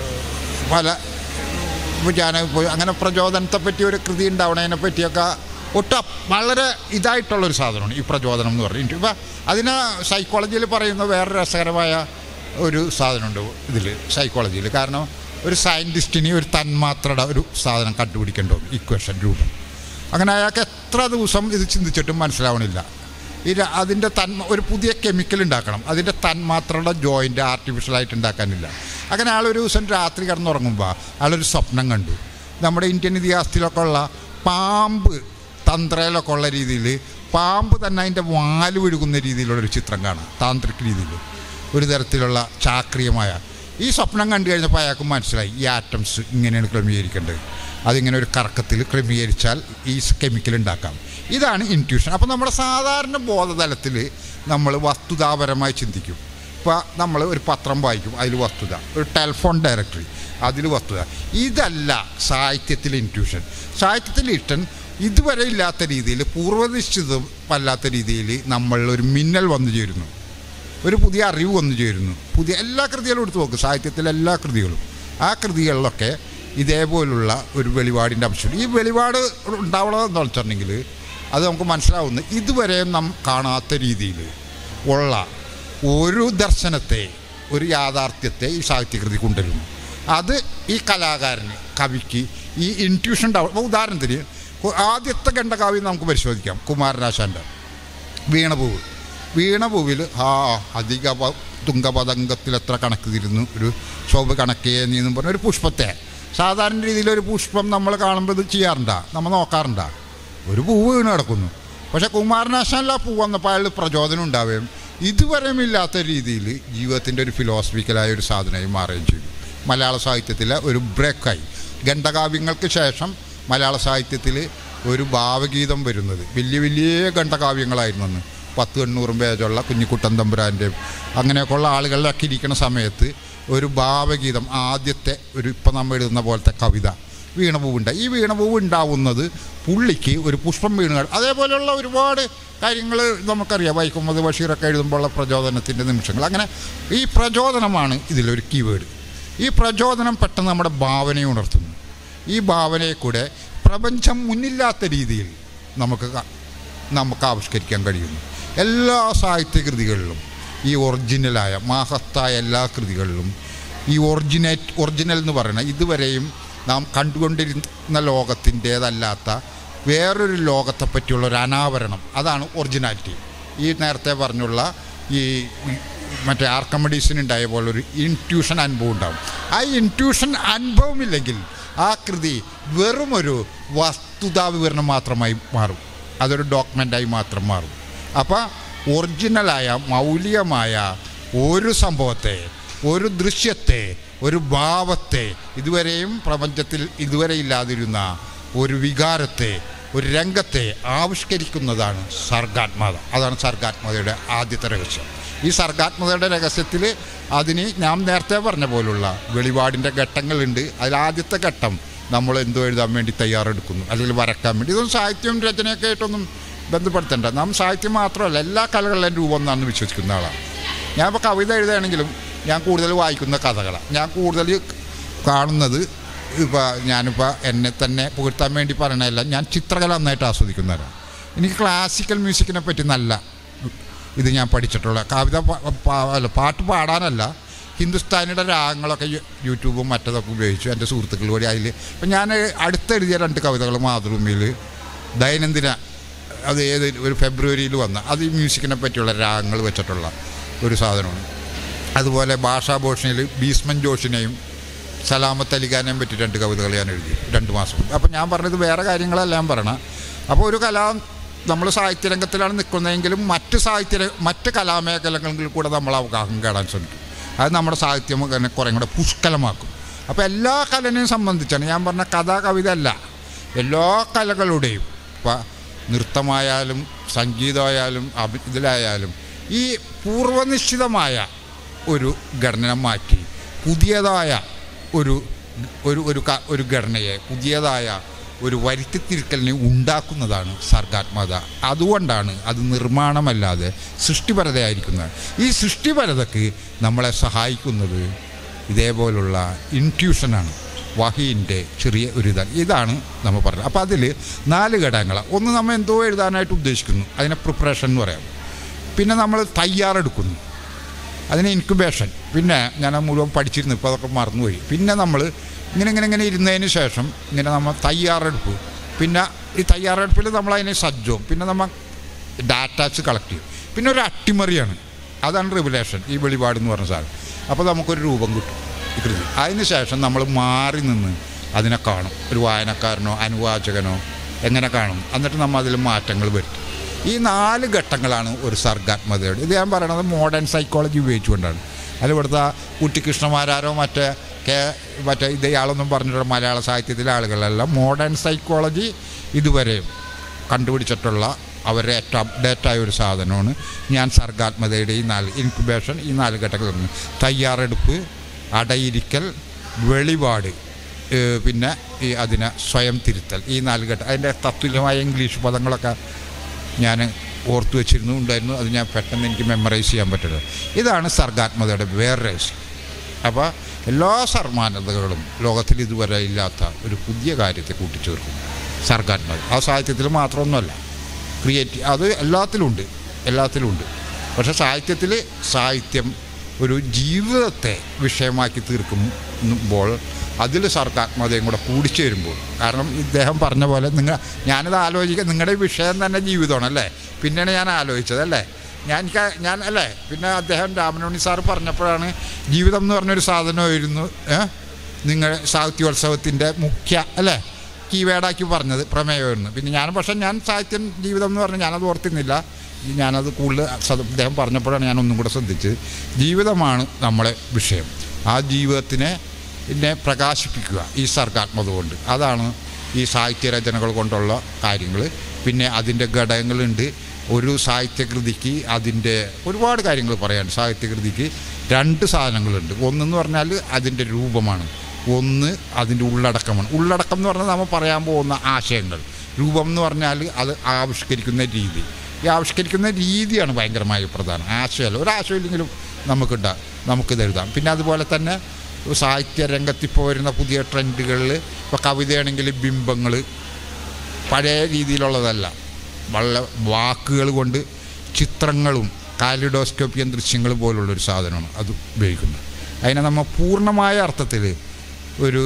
പല ഇപ്പോൾ ഞാൻ ഇപ്പോൾ അങ്ങനെ പ്രചോദനത്തെ പറ്റി ഒരു കൃതി ഉണ്ടാവണതിനെ പറ്റിയൊക്കെ ഒട്ടും വളരെ ഇതായിട്ടുള്ളൊരു സാധനമാണ് ഈ പ്രചോദനം എന്ന് പറഞ്ഞിട്ട് ഇപ്പം അതിന് സൈക്കോളജിയിൽ പറയുന്ന വേറെ രസകരമായ ഒരു സാധനമുണ്ട് ഇതിൽ സൈക്കോളജിയിൽ കാരണം ഒരു സയൻറ്റിസ്റ്റിന് ഒരു തന്മാത്രയുടെ ഒരു സാധനം കണ്ടുപിടിക്കേണ്ടി വന്നു ഇക്വേഷൻ രൂപം അങ്ങനെ അയാൾക്ക് എത്ര ദിവസം ഇത് ചിന്തിച്ചിട്ടും മനസ്സിലാവണില്ല ഈ ര- അതിൻ്റെ തന്മ ഒരു പുതിയ കെമിക്കൽ ഉണ്ടാക്കണം അതിൻ്റെ തന്മാത്രയുടെ ജോയിൻ്റ് ആർട്ടിഫിഷ്യലായിട്ട് ഉണ്ടാക്കാനില്ല അങ്ങനെ ആളൊരു ദിവസം രാത്രി കിടന്നുറങ്ങുമ്പോൾ ആളൊരു സ്വപ്നം കണ്ടു നമ്മുടെ ഇന്ത്യൻ ഇതിഹാസത്തിലൊക്കെ ഉള്ള പാമ്പ് തന്ത്രയിലൊക്കെ ഉള്ള രീതിയിൽ പാമ്പ് തന്നെ അതിൻ്റെ വാല് വിഴുകുന്ന രീതിയിലുള്ളൊരു ചിത്രം കാണാം താന്ത്രിക് രീതിയിൽ ഒരു തരത്തിലുള്ള ചാക്രിയമായ ഈ സ്വപ്നം കണ്ടു കഴിഞ്ഞപ്പോൾ അയാൾക്ക് മനസ്സിലായി ഈ ആറ്റംസ് ഇങ്ങനെയാണ് ക്രമീകരിക്കേണ്ടത് അതിങ്ങനെ ഒരു കറക്കത്തിൽ ക്രമീകരിച്ചാൽ ഈ കെമിക്കൽ ഉണ്ടാക്കാം ഇതാണ് ഇൻറ്റ്യൂഷൻ അപ്പോൾ നമ്മുടെ സാധാരണ ബോധതലത്തിൽ നമ്മൾ വസ്തുതാപരമായി ചിന്തിക്കും ഇപ്പോൾ നമ്മൾ ഒരു പത്രം വായിക്കും അതിൽ വസ്തുത ഒരു ടെലിഫോൺ ഡയറക്ടറി അതിൽ വസ്തുത ഇതല്ല സാഹിത്യത്തിലെ ഇൻറ്റ്യൂഷൻ സാഹിത്യത്തിൽ ഇഷ്ടൻ ഇതുവരെ ഇല്ലാത്ത രീതിയിൽ പൂർവ്വനിശ്ചിതം അല്ലാത്ത രീതിയിൽ നമ്മൾ ഒരു മിന്നൽ വന്നു ചേരുന്നു ഒരു പുതിയ അറിവ് വന്നു ചേരുന്നു പുതിയ എല്ലാ കൃതികളും എടുത്തു നോക്കും സാഹിത്യത്തിലെ എല്ലാ കൃതികളും ആ കൃതികളിലൊക്കെ ഇതേപോലുള്ള ഒരു വെളിപാടിൻ്റെ അംശം ഈ വെളിപാട് ഉണ്ടാവണമെന്ന് വെച്ചിട്ടുണ്ടെങ്കിൽ അത് നമുക്ക് മനസ്സിലാവുന്നു ഇതുവരെ നാം കാണാത്ത രീതിയിൽ ഉള്ള ഒരു ദർശനത്തെ ഒരു യാഥാർത്ഥ്യത്തെ ഈ സാഹിത്യകൃതി കൊണ്ടുവരുന്നു അത് ഈ കലാകാരന് കവിക്ക് ഈ ഇൻറ്റ്യൂഷൻ ഉണ്ടാവും ഇപ്പോൾ ഉദാഹരണത്തിന് കു- ആദ്യത്തെ ഖണ്ഡകാവ്യം നമുക്ക് പരിശോധിക്കാം കുമാരനാശാൻ്റെ വീണപൂവ് വീണപൂവിൽ ആ അധിക പ- തുങ്കപതംഗത്തിൽ എത്ര കണക്ക് തിരുന്നു ഒരു ശോഭ കണക്കേ നീന്നും പറഞ്ഞ ഒരു പുഷ്പത്തെ സാധാരണ രീതിയിൽ ഒരു പുഷ്പം നമ്മൾ കാണുമ്പോൾ ഇത് ചെയ്യാറുണ്ടാ നമ്മൾ നോക്കാറുണ്ടാ ഒരു പൂവ് വീണ് കിടക്കുന്നു പക്ഷെ കുമാരനാശാനിൽ ആ പൂ വന്നപ്പോൾ അയാൾ പ്രചോദനം ഉണ്ടാവുകയും ഇതുവരെയും ഇല്ലാത്ത രീതിയിൽ ജീവിതത്തിൻ്റെ ഒരു ഫിലോസഫിക്കലായ ഒരു സാധനമായി മാറുകയും ചെയ്തു മലയാള സാഹിത്യത്തിലെ ഒരു ബ്രേക്കായി ഖണ്ഡകാവ്യങ്ങൾക്ക് ശേഷം മലയാള സാഹിത്യത്തിൽ ഒരു ഭാവഗീതം വരുന്നത് വലിയ വലിയ ഖണ്ഡകാവ്യങ്ങളായിരുന്നു അന്ന് പത്ത് എണ്ണൂറും പേജുള്ള കുഞ്ഞിക്കുട്ടൻ തമ്പുരാൻ്റെയും അങ്ങനെയൊക്കെയുള്ള ആളുകളിലൊക്കെ ഇരിക്കുന്ന സമയത്ത് ഒരു ഭാവഗീതം ആദ്യത്തെ ഒരു ഇപ്പം നമ്മൾ എഴുതുന്ന പോലത്തെ കവിത വീണപൂവുണ്ട് ഈ വീണപൂവ് ഉണ്ടാവുന്നത് പുള്ളിക്ക് ഒരു പുഷ്പം വീണ് കിട- അതേപോലെയുള്ള ഒരുപാട് കാര്യങ്ങൾ നമുക്കറിയാം വൈക്കം മുഹമ്മദ് ബഷീറൊക്കെ എഴുതുമ്പോഴുള്ള പ്രചോദനത്തിൻ്റെ നിമിഷങ്ങൾ അങ്ങനെ ഈ പ്രചോദനമാണ് ഇതിലൊരു കീവേഡ് ഈ പ്രചോദനം പെട്ടെന്ന് നമ്മുടെ ഭാവനയെ ഉണർത്തുന്നു ഈ ഭാവനയെ കൂടെ പ്രപഞ്ചം മുന്നില്ലാത്ത രീതിയിൽ നമുക്ക് ക- നമുക്ക് ആവിഷ്കരിക്കാൻ കഴിയുന്നു എല്ലാ സാഹിത്യകൃതികളിലും ഈ ഒറിജിനലായ മാഹത്തായ എല്ലാ കൃതികളിലും ഈ ഒറിജിനേറ്റ് ഒറിജിനൽ എന്ന് പറയുന്നത് ഇതുവരെയും നാം കണ്ടുകൊണ്ടിരുന്ന ലോകത്തിൻ്റേതല്ലാത്ത വേറൊരു ലോകത്തെ പറ്റിയുള്ള ഒരു അനാവരണം അതാണ് ഒറിജിനാലിറ്റി ഈ നേരത്തെ പറഞ്ഞുള്ള ഈ ഈ മറ്റേ ആർക്കമഡീസിന് ഉണ്ടായ പോലെ ഒരു ഇൻറ്റ്യൂഷൻ അനുഭവം ഉണ്ടാവും ആ ഇൻറ്റ്യൂഷൻ അനുഭവമില്ലെങ്കിൽ ആ കൃതി വെറും ഒരു വസ്തുതാ വിവരണം മാത്രമായി മാറും അതൊരു ഡോക്യുമെൻ്റായി മാത്രം മാറും അപ്പോൾ ഒറിജിനലായ മൗലികമായ ഒരു സംഭവത്തെ ഒരു ദൃശ്യത്തെ ഒരു ഭാവത്തെ ഇതുവരെയും പ്രപഞ്ചത്തിൽ ഇതുവരെ ഇല്ലാതിരുന്ന ഒരു വികാരത്തെ ഒരു രംഗത്തെ ആവിഷ്കരിക്കുന്നതാണ് സർഗാത്മകത അതാണ് സർഗാത്മകതയുടെ ആദ്യത്തെ രഹസ്യം ഈ സർഗാത്മകതയുടെ രഹസ്യത്തിൽ അതിന് ഞാൻ നേരത്തെ പറഞ്ഞ പോലുള്ള വെളിപാടിൻ്റെ ഘട്ടങ്ങളുണ്ട് അതിൽ ആദ്യത്തെ ഘട്ടം നമ്മൾ എന്തോ എഴുതാൻ വേണ്ടി തയ്യാറെടുക്കുന്നു അല്ലെങ്കിൽ വരക്കാൻ വേണ്ടി ഇതൊന്നും സാഹിത്യവും രചനയൊക്കെ ആയിട്ടൊന്നും ബന്ധപ്പെടുത്തണ്ട നാം സാഹിത്യം മാത്രമല്ല എല്ലാ കലകളിലും രൂപം എന്നാണ് വിശ്വസിക്കുന്ന ആളാണ് ഞാനിപ്പോൾ കവിത എഴുതുകയാണെങ്കിലും ഞാൻ കൂടുതൽ വായിക്കുന്ന കഥകളാണ് ഞാൻ കൂടുതൽ കാണുന്നത് ഇപ്പോൾ ഞാനിപ്പോൾ എന്നെ തന്നെ പുകഴ്ത്താൻ വേണ്ടി പറയണതല്ല ഞാൻ ചിത്രകല നന്നായിട്ട് ആസ്വദിക്കുന്നവരാണ് എനിക്ക് ക്ലാസിക്കൽ മ്യൂസിക്കിനെ പറ്റി നല്ല ഇത് ഞാൻ പഠിച്ചിട്ടുള്ള കവിത പ- പ- അല്ല പാട്ട് പാടാനല്ല ഹിന്ദുസ്ഥാനിയുടെ രാഗങ്ങളൊക്കെ യു- യൂട്യൂബും മറ്റതൊക്കെ ഉപയോഗിച്ചു എൻ്റെ സുഹൃത്തുക്കൾ വഴി അതിൽ ഇപ്പം ഞാൻ അടുത്തെഴുതിയ രണ്ട് കവിതകൾ മാതൃഭൂമിയിൽ ദൈനംദിന അത് ഏത് ഒരു ഫെബ്രുവരിയിൽ വന്ന അത് ഈ മ്യൂസിക്കിനെ പറ്റിയുള്ള രാഗങ്ങൾ വെച്ചിട്ടുള്ള ഒരു സാധനമാണ് അതുപോലെ ഭാഷാഭൂഷണിയിൽ ഭീഷ്മൻ ജോഷിനെയും സലാമത്ത് അലിഖാനെയും പറ്റി രണ്ട് കവിതകൾ ഞാൻ എഴുതി രണ്ട് മാസം അപ്പം ഞാൻ പറഞ്ഞത് വേറെ കാര്യങ്ങളല്ല ഞാൻ പറയണം അപ്പോൾ ഒരു കലാ നമ്മൾ സാഹിത്യരംഗത്തിലാണ് നിൽക്കുന്നതെങ്കിലും മറ്റ് സാഹിത്യ ര- മറ്റ് കലാമേഖലകളിൽ കൂടെ നമ്മൾ അവകാശം കേടാൻ ശ്രമിക്കും അത് നമ്മുടെ സാഹിത്യം തന്നെ കുറേ കൂടെ പുഷ്കലമാക്കും അപ്പോൾ എല്ലാ കലനെയും സംബന്ധിച്ചാണ് ഞാൻ പറഞ്ഞ കഥാ കവിത അല്ല എല്ലാ കലകളുടെയും ഇപ്പം നൃത്തമായാലും സംഗീതമായാലും അഭി ഇതിലായാലും ഈ പൂർവ്വനിശ്ചിതമായ ഒരു ഘടന മാറ്റി പുതിയതായ ഒരു ഒരു ഒരു ക- ഒരു ഘടനയെ പുതിയതായ ഒരു വരുത്തിത്തിരിക്കലിനെ ഉണ്ടാക്കുന്നതാണ് സർഗാത്മകത അതുകൊണ്ടാണ് അത് നിർമ്മാണമല്ലാതെ സൃഷ്ടിപരതയായിരിക്കുന്നത് ഈ സൃഷ്ടിപരതയ്ക്ക് നമ്മളെ സഹായിക്കുന്നത് ഇതേപോലുള്ള ഇൻറ്റ്യൂഷനാണ് വഹീൻ്റെ ചെറിയ ഒരു ഇതാണ് ഇതാണ് നമ്മൾ പറഞ്ഞത് അപ്പോൾ അതിൽ നാല് ഘടകങ്ങളാണ് ഒന്ന് നമ്മൾ എന്തോ എഴുതാനായിട്ട് ഉദ്ദേശിക്കുന്നു അതിനെ പ്രിപ്പറേഷൻ എന്ന് പറയാം പിന്നെ നമ്മൾ തയ്യാറെടുക്കുന്നു അതിന് ഇൻക്യുബേഷൻ പിന്നെ ഞാൻ അത് മുഴുവൻ പഠിച്ചിരുന്നു ഇപ്പോൾ അതൊക്കെ മറന്നുപോയി പിന്നെ നമ്മൾ ഇങ്ങനെ ഇങ്ങനെ ഇങ്ങനെ ഇരുന്നതിന് ശേഷം ഇങ്ങനെ നമ്മൾ തയ്യാറെടുപ്പ് പിന്നെ ഈ തയ്യാറെടുപ്പിൽ നമ്മൾ അതിനെ സജ്ജവും പിന്നെ നമ്മൾ ഡാറ്റാസ് കളക്ട് ചെയ്യും പിന്നെ ഒരു അട്ടിമറിയാണ് അതാണ് റിവലേഷൻ ഈ വെളിപാട് എന്ന് പറഞ്ഞ സാധനം അപ്പോൾ നമുക്കൊരു രൂപം കിട്ടും ഈ കൃതി അതിന് ശേഷം നമ്മൾ മാറി നിന്ന് അതിനെ കാണും ഒരു വായനക്കാരനോ അനുവാചകനോ എങ്ങനെ കാണും എന്നിട്ട് നമ്മൾ അതിൽ മാറ്റങ്ങൾ വരുത്തും ഈ നാല് ഘട്ടങ്ങളാണ് ഒരു സർഗാത്മകതയുടെ ഇത് ഞാൻ പറയണത് മോഡേൺ സൈക്കോളജി ഉപയോഗിച്ചുകൊണ്ടാണ് അതിൽ ഇവിടുത്തെ കുട്ടിക്കൃഷ്ണമാരാരോ മറ്റേ കേ മറ്റേ ഇത് ഇയാളൊന്നും പറഞ്ഞിട്ടുള്ള മലയാള സാഹിത്യത്തിലെ ആളുകളല്ല മോഡേൺ സൈക്കോളജി ഇതുവരെയും കണ്ടുപിടിച്ചിട്ടുള്ള അവരുടെ ഏറ്റവും അപ്ഡേറ്റ് ആയ ഒരു സാധനമാണ് ഞാൻ സർഗാത്മകതയുടെ ഈ നാല് ഇൻക്യുബേഷൻ ഈ നാല് ഘട്ടങ്ങൾ തയ്യാറെടുപ്പ് അടയിരിക്കൽ വെളിപാട് ഏഹ് പിന്നെ ഈ അതിനെ സ്വയം തിരുത്തൽ ഈ നാല് ഘട്ടം അതിൻ്റെ തത്തുല്യമായ ഇംഗ്ലീഷ് പദങ്ങളൊക്കെ ഞാൻ ഓർത്തു വെച്ചിരുന്നു ഉണ്ടായിരുന്നു അത് ഞാൻ പെട്ടെന്ന് എനിക്ക് മെമ്മറൈസ് ചെയ്യാൻ പറ്റില്ല ഇതാണ് സർഗാത്മകതയുടെ വേറെ രഹസ്യം അപ്പോൾ എല്ലാ സർമാനതകളും ലോകത്തിൽ ഇതുവരെ ഇല്ലാത്ത ഒരു പുതിയ കാര്യത്തെ കൂട്ടിച്ചേർക്കും സർഗാത്മകത ആ സാഹിത്യത്തിൽ മാത്രമൊന്നുമല്ല ക്രിയേറ്റീവ് അത് എല്ലാത്തിലുമുണ്ട് എല്ലാത്തിലുമുണ്ട് പക്ഷേ സാഹിത്യത്തിൽ സാഹിത്യം ഒരു ജീവിതത്തെ വിഷയമാക്കി തീർക്കുമ്പോൾ അതിൽ സർഗാത്മകതയും കൂടെ കൂടിച്ചേരുമ്പോൾ കാരണം ഇദ്ദേഹം പറഞ്ഞ പോലെ നിങ്ങൾ ഞാനിത് ആലോചിക്കുക നിങ്ങളുടെ വിഷയം തന്നെ ജീവിതമാണ് അല്ലേ പിന്നെയാണ് ഞാൻ ആലോചിച്ചത് അല്ലേ ഞാൻ എനിക്ക് ഞാൻ അല്ലേ പിന്നെ അദ്ദേഹം രാമനോണി സാർ പറഞ്ഞപ്പോഴാണ് ജീവിതം എന്ന് പറഞ്ഞൊരു സാധനമായിരുന്നു ഏ? നിങ്ങൾ സാഹിത്യോത്സവത്തിൻ്റെ മുഖ്യ അല്ലേ കീവേഡാക്കി പറഞ്ഞത് പ്രമേയമെന്ന് പിന്നെ ഞാൻ പക്ഷേ ഞാൻ സാഹിത്യം ജീവിതം എന്ന് പറഞ്ഞാൽ ഞാനത് ഓർത്തിരുന്നില്ല ഈ ഞാനത് കൂടുതൽ സ- അദ്ദേഹം പറഞ്ഞപ്പോഴാണ് ഞാൻ ഒന്നും കൂടെ ശ്രദ്ധിച്ചത് ജീവിതമാണ് നമ്മളെ വിഷയം ആ ജീവിതത്തിനെ എന്നെ പ്രകാശിപ്പിക്കുക ഈ സർഗാത്മത കൊണ്ട് അതാണ് ഈ സാഹിത്യരചനകൾ കൊണ്ടുള്ള കാര്യങ്ങൾ പിന്നെ അതിൻ്റെ ഘടകങ്ങളുണ്ട് ഒരു സാഹിത്യകൃതിക്ക് അതിൻ്റെ ഒരുപാട് കാര്യങ്ങൾ പറയാനുണ്ട് സാഹിത്യകൃതിക്ക് രണ്ട് സാധനങ്ങളുണ്ട് ഒന്നെന്ന് പറഞ്ഞാൽ അതിൻ്റെ രൂപമാണ് ഒന്ന് അതിൻ്റെ ഉള്ളടക്കമാണ് ഉള്ളടക്കം എന്ന് പറഞ്ഞാൽ നമ്മൾ പറയാൻ പോകുന്ന ആശയങ്ങൾ രൂപം എന്ന് പറഞ്ഞാൽ അത് ആവിഷ്കരിക്കുന്ന രീതി ഈ ആവിഷ്കരിക്കുന്ന രീതിയാണ് ഭയങ്കരമായി പ്രധാനം ആശയമല്ല ഒരാശയം ഇല്ലെങ്കിലും നമുക്കുണ്ടാ നമുക്കിത് എഴുതാം പിന്നെ അതുപോലെ തന്നെ സാഹിത്യ രംഗത്ത് ഇപ്പോൾ വരുന്ന പുതിയ ട്രെൻഡുകളിൽ ഇപ്പോൾ കവിതയാണെങ്കിൽ ബിംബങ്ങൾ പഴയ രീതിയിലുള്ളതല്ല വളരെ വാക്കുകൾ കൊണ്ട് ചിത്രങ്ങളും കാലിഡോസ്കോപ്പിയൻ ദൃശ്യങ്ങൾ പോലുള്ളൊരു സാധനമാണ് അത് ഉപയോഗിക്കുന്നത് അതിനെ നമ്മൾ പൂർണ്ണമായ അർത്ഥത്തിൽ ഒരു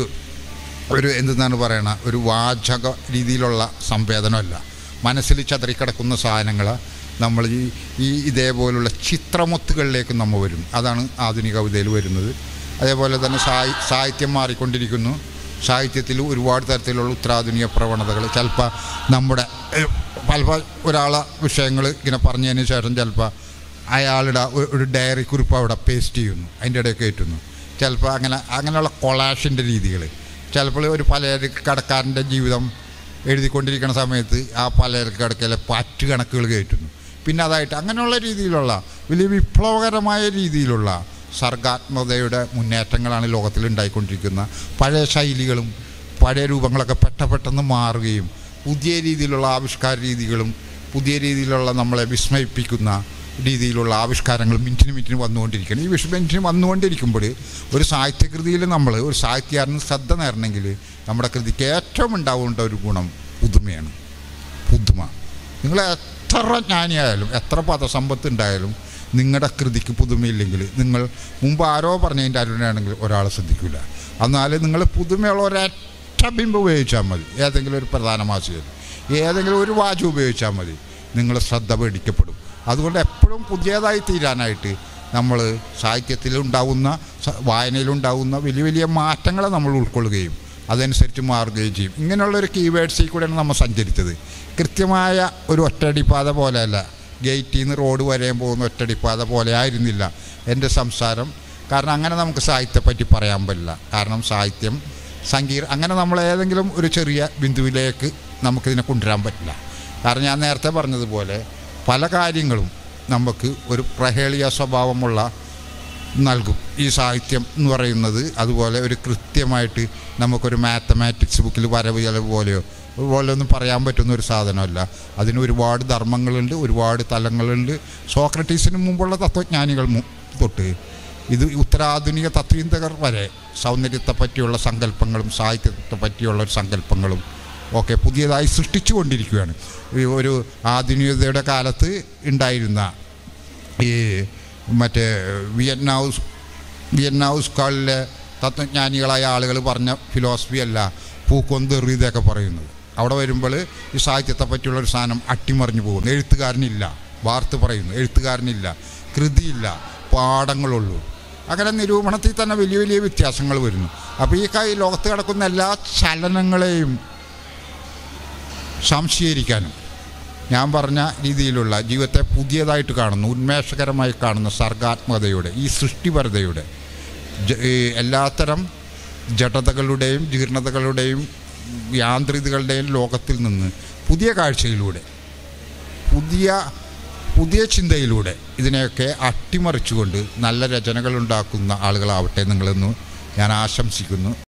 ഒരു എന്തെന്നാണ് പറയണ ഒരു വാചക രീതിയിലുള്ള സംവേദനമല്ല മനസ്സിൽ ചതറിക്കിടക്കുന്ന സാധനങ്ങൾ നമ്മൾ ഈ ഈ ഇതേപോലുള്ള ചിത്രമൊത്തുകളിലേക്ക് നമ്മൾ വരും അതാണ് ആധുനിക കവിതയിൽ വരുന്നത് അതേപോലെ തന്നെ സാഹി സാഹിത്യം മാറിക്കൊണ്ടിരിക്കുന്നു സാഹിത്യത്തിൽ ഒരുപാട് തരത്തിലുള്ള ഉത്തരാധുനിക പ്രവണതകൾ ചിലപ്പോൾ നമ്മുടെ ഏഹ്, പലപ്പോൾ ഒരാളെ വിഷയങ്ങൾ ഇങ്ങനെ പറഞ്ഞതിന് ശേഷം ചിലപ്പോൾ അയാളുടെ ഒ- ഒരു ഡയറി കുറിപ്പ് അവിടെ പേസ്റ്റ് ചെയ്യുന്നു അതിൻ്റെ ഇടയിൽ കയറ്റുന്നു ചിലപ്പോൾ അങ്ങനെ അങ്ങനെയുള്ള കൊളാഷിൻ്റെ രീതികൾ ചിലപ്പോൾ ഒരു പലചരക്ക് കടക്കാരൻ്റെ ജീവിതം എഴുതിക്കൊണ്ടിരിക്കുന്ന സമയത്ത് ആ പലചരക്ക് കടക്കയിലെ പറ്റ് കണക്കുകൾ കയറ്റുന്നു പിന്നെ അതായിട്ട് അങ്ങനെയുള്ള രീതിയിലുള്ള വലിയ വിപ്ലവകരമായ രീതിയിലുള്ള സർഗാത്മകതയുടെ മുന്നേറ്റങ്ങളാണ് ലോകത്തിൽ ഉണ്ടായിക്കൊണ്ടിരിക്കുന്ന പഴയ ശൈലികളും പഴയ രൂപങ്ങളൊക്കെ പെട്ട പെട്ടെന്ന് മാറുകയും പുതിയ രീതിയിലുള്ള ആവിഷ്കാര രീതികളും പുതിയ രീതിയിലുള്ള നമ്മളെ വിസ്മയിപ്പിക്കുന്ന രീതിയിലുള്ള ആവിഷ്കാരങ്ങൾ മിനിറ്റിന് മിനിറ്റിന് വന്നുകൊണ്ടിരിക്കുകയാണ് ഈ വിഷ മിനിറ്റിന് വന്നുകൊണ്ടിരിക്കുമ്പോൾ ഒരു സാഹിത്യകൃതിയിൽ നമ്മൾ ഒരു സാഹിത്യകാരന് ശ്രദ്ധ നേരണമെങ്കിൽ നമ്മുടെ കൃതിക്ക് ഏറ്റവും ഉണ്ടാവേണ്ട ഒരു ഗുണം പുതുമയാണ് പുതുമ നിങ്ങൾ എത്ര ജ്ഞാനിയായാലും എത്ര പദസമ്പത്ത് ഉണ്ടായാലും നിങ്ങളുടെ കൃതിക്ക് പുതുമയില്ലെങ്കിൽ നിങ്ങൾ മുമ്പ് ആരോ പറഞ്ഞതിൻ്റെ അരുണയാണെങ്കിൽ ഒരാളെ ശ്രദ്ധിക്കില്ല എന്നാൽ നിങ്ങൾ പുതുമയുള്ള ഒരൊറ്റ ബിംബം ഉപയോഗിച്ചാൽ മതി ഏതെങ്കിലും ഒരു പ്രധാന മാസികയിൽ ഏതെങ്കിലും ഒരു വാചകം ഉപയോഗിച്ചാൽ മതി നിങ്ങൾ ശ്രദ്ധ പേടിക്കപ്പെടും അതുകൊണ്ട് എപ്പോഴും പുതിയതായി തീരാനായിട്ട് നമ്മൾ സാഹിത്യത്തിൽ ഉണ്ടാവുന്ന സ- വായനയിലുണ്ടാവുന്ന വലിയ വലിയ മാറ്റങ്ങളെ നമ്മൾ ഉൾക്കൊള്ളുകയും അതനുസരിച്ച് മാറുകയും ചെയ്യും ഇങ്ങനെയുള്ളൊരു കീവേഡ്സിൽ കൂടെയാണ് നമ്മൾ സഞ്ചരിച്ചത് കൃത്യമായ ഒരു ഒറ്റയടിപ്പാത പോലെയല്ല ഗേറ്റിൽ നിന്ന് റോഡ് വരെയും പോകുന്ന ഒറ്റയടിപ്പാത പോലെ ആയിരുന്നില്ല എൻ്റെ സംസാരം കാരണം അങ്ങനെ നമുക്ക് സാഹിത്യത്തെപ്പറ്റി പറയാൻ പറ്റില്ല കാരണം സാഹിത്യം സങ്കീർ അങ്ങനെ നമ്മൾ ഏതെങ്കിലും ഒരു ചെറിയ ബിന്ദുവിലേക്ക് നമുക്കിതിനെ കൊണ്ടുവരാൻ പറ്റില്ല കാരണം ഞാൻ നേരത്തെ പറഞ്ഞതുപോലെ പല കാര്യങ്ങളും നമുക്ക് ഒരു പ്രഹേളിയ സ്വഭാവമുള്ള നൽകും ഈ സാഹിത്യം എന്ന് പറയുന്നത് അതുപോലെ ഒരു കൃത്യമായിട്ട് നമുക്കൊരു മാത്തമാറ്റിക്സ് ബുക്കിൽ വരവ് ചെലവ് പോലെയോ അതുപോലെ ഒന്നും പറയാൻ പറ്റുന്ന ഒരു സാധനമല്ല അതിന് ഒരുപാട് ധർമ്മങ്ങളുണ്ട് ഒരുപാട് തലങ്ങളുണ്ട് സോക്രട്ടീസിന് മുമ്പുള്ള തത്വജ്ഞാനികൾ മു- തൊട്ട് ഇത് ഉത്തരാധുനിക തത്വീന്തകർ വരെ സൗന്ദര്യത്തെ പറ്റിയുള്ള സങ്കല്പങ്ങളും സാഹിത്യത്തെ പറ്റിയുള്ള ഒരു സങ്കല്പങ്ങളും ഒക്കെ പുതിയതായി സൃഷ്ടിച്ചു കൊണ്ടിരിക്കുകയാണ് ഈ ഒരു ആധുനികതയുടെ കാലത്ത് ഉണ്ടായിരുന്ന ഈ മറ്റേ വിയറ്റ്നാസ് വിയറ്റ്നാസ് കാളിലെ തത്വജ്ഞാനികളായ ആളുകൾ പറഞ്ഞ ഫിലോസഫി അല്ല പൂക്കൊന്ത് ഇതൊക്കെ പറയുന്നത് അവിടെ വരുമ്പോൾ ഈ സാഹിത്യത്തെ പറ്റിയുള്ള ഒരു സാധനം അട്ടിമറിഞ്ഞു പോകുന്നു എഴുത്തുകാരനില്ല വാർത്ത പറയുന്നു എഴുത്തുകാരനില്ല കൃതിയില്ല പാഠങ്ങളുള്ളൂ അങ്ങനെ നിരൂപണത്തിൽ തന്നെ വലിയ വലിയ വ്യത്യാസങ്ങൾ വരുന്നു അപ്പോൾ ഈ കൈ ലോകത്ത് കിടക്കുന്ന എല്ലാ ചലനങ്ങളെയും സംശീകരിക്കാനും ഞാൻ പറഞ്ഞ രീതിയിലുള്ള ജീവിതത്തെ പുതിയതായിട്ട് കാണുന്നു ഉന്മേഷകരമായി കാണുന്ന സർഗാത്മകതയുടെ ഈ സൃഷ്ടിപരതയുടെ ജ- ഈ എല്ലാത്തരം ജഡതകളുടെയും ജീർണതകളുടെയും യാന്ത്രികതകളുടെയും ലോകത്തിൽ നിന്ന് പുതിയ കാഴ്ചയിലൂടെ പുതിയ പുതിയ ചിന്തയിലൂടെ ഇതിനെയൊക്കെ അട്ടിമറിച്ചുകൊണ്ട് നല്ല രചനകൾ ഉണ്ടാക്കുന്ന ആളുകളാവട്ടെ നിങ്ങളെന്ന് ഞാൻ ആശംസിക്കുന്നു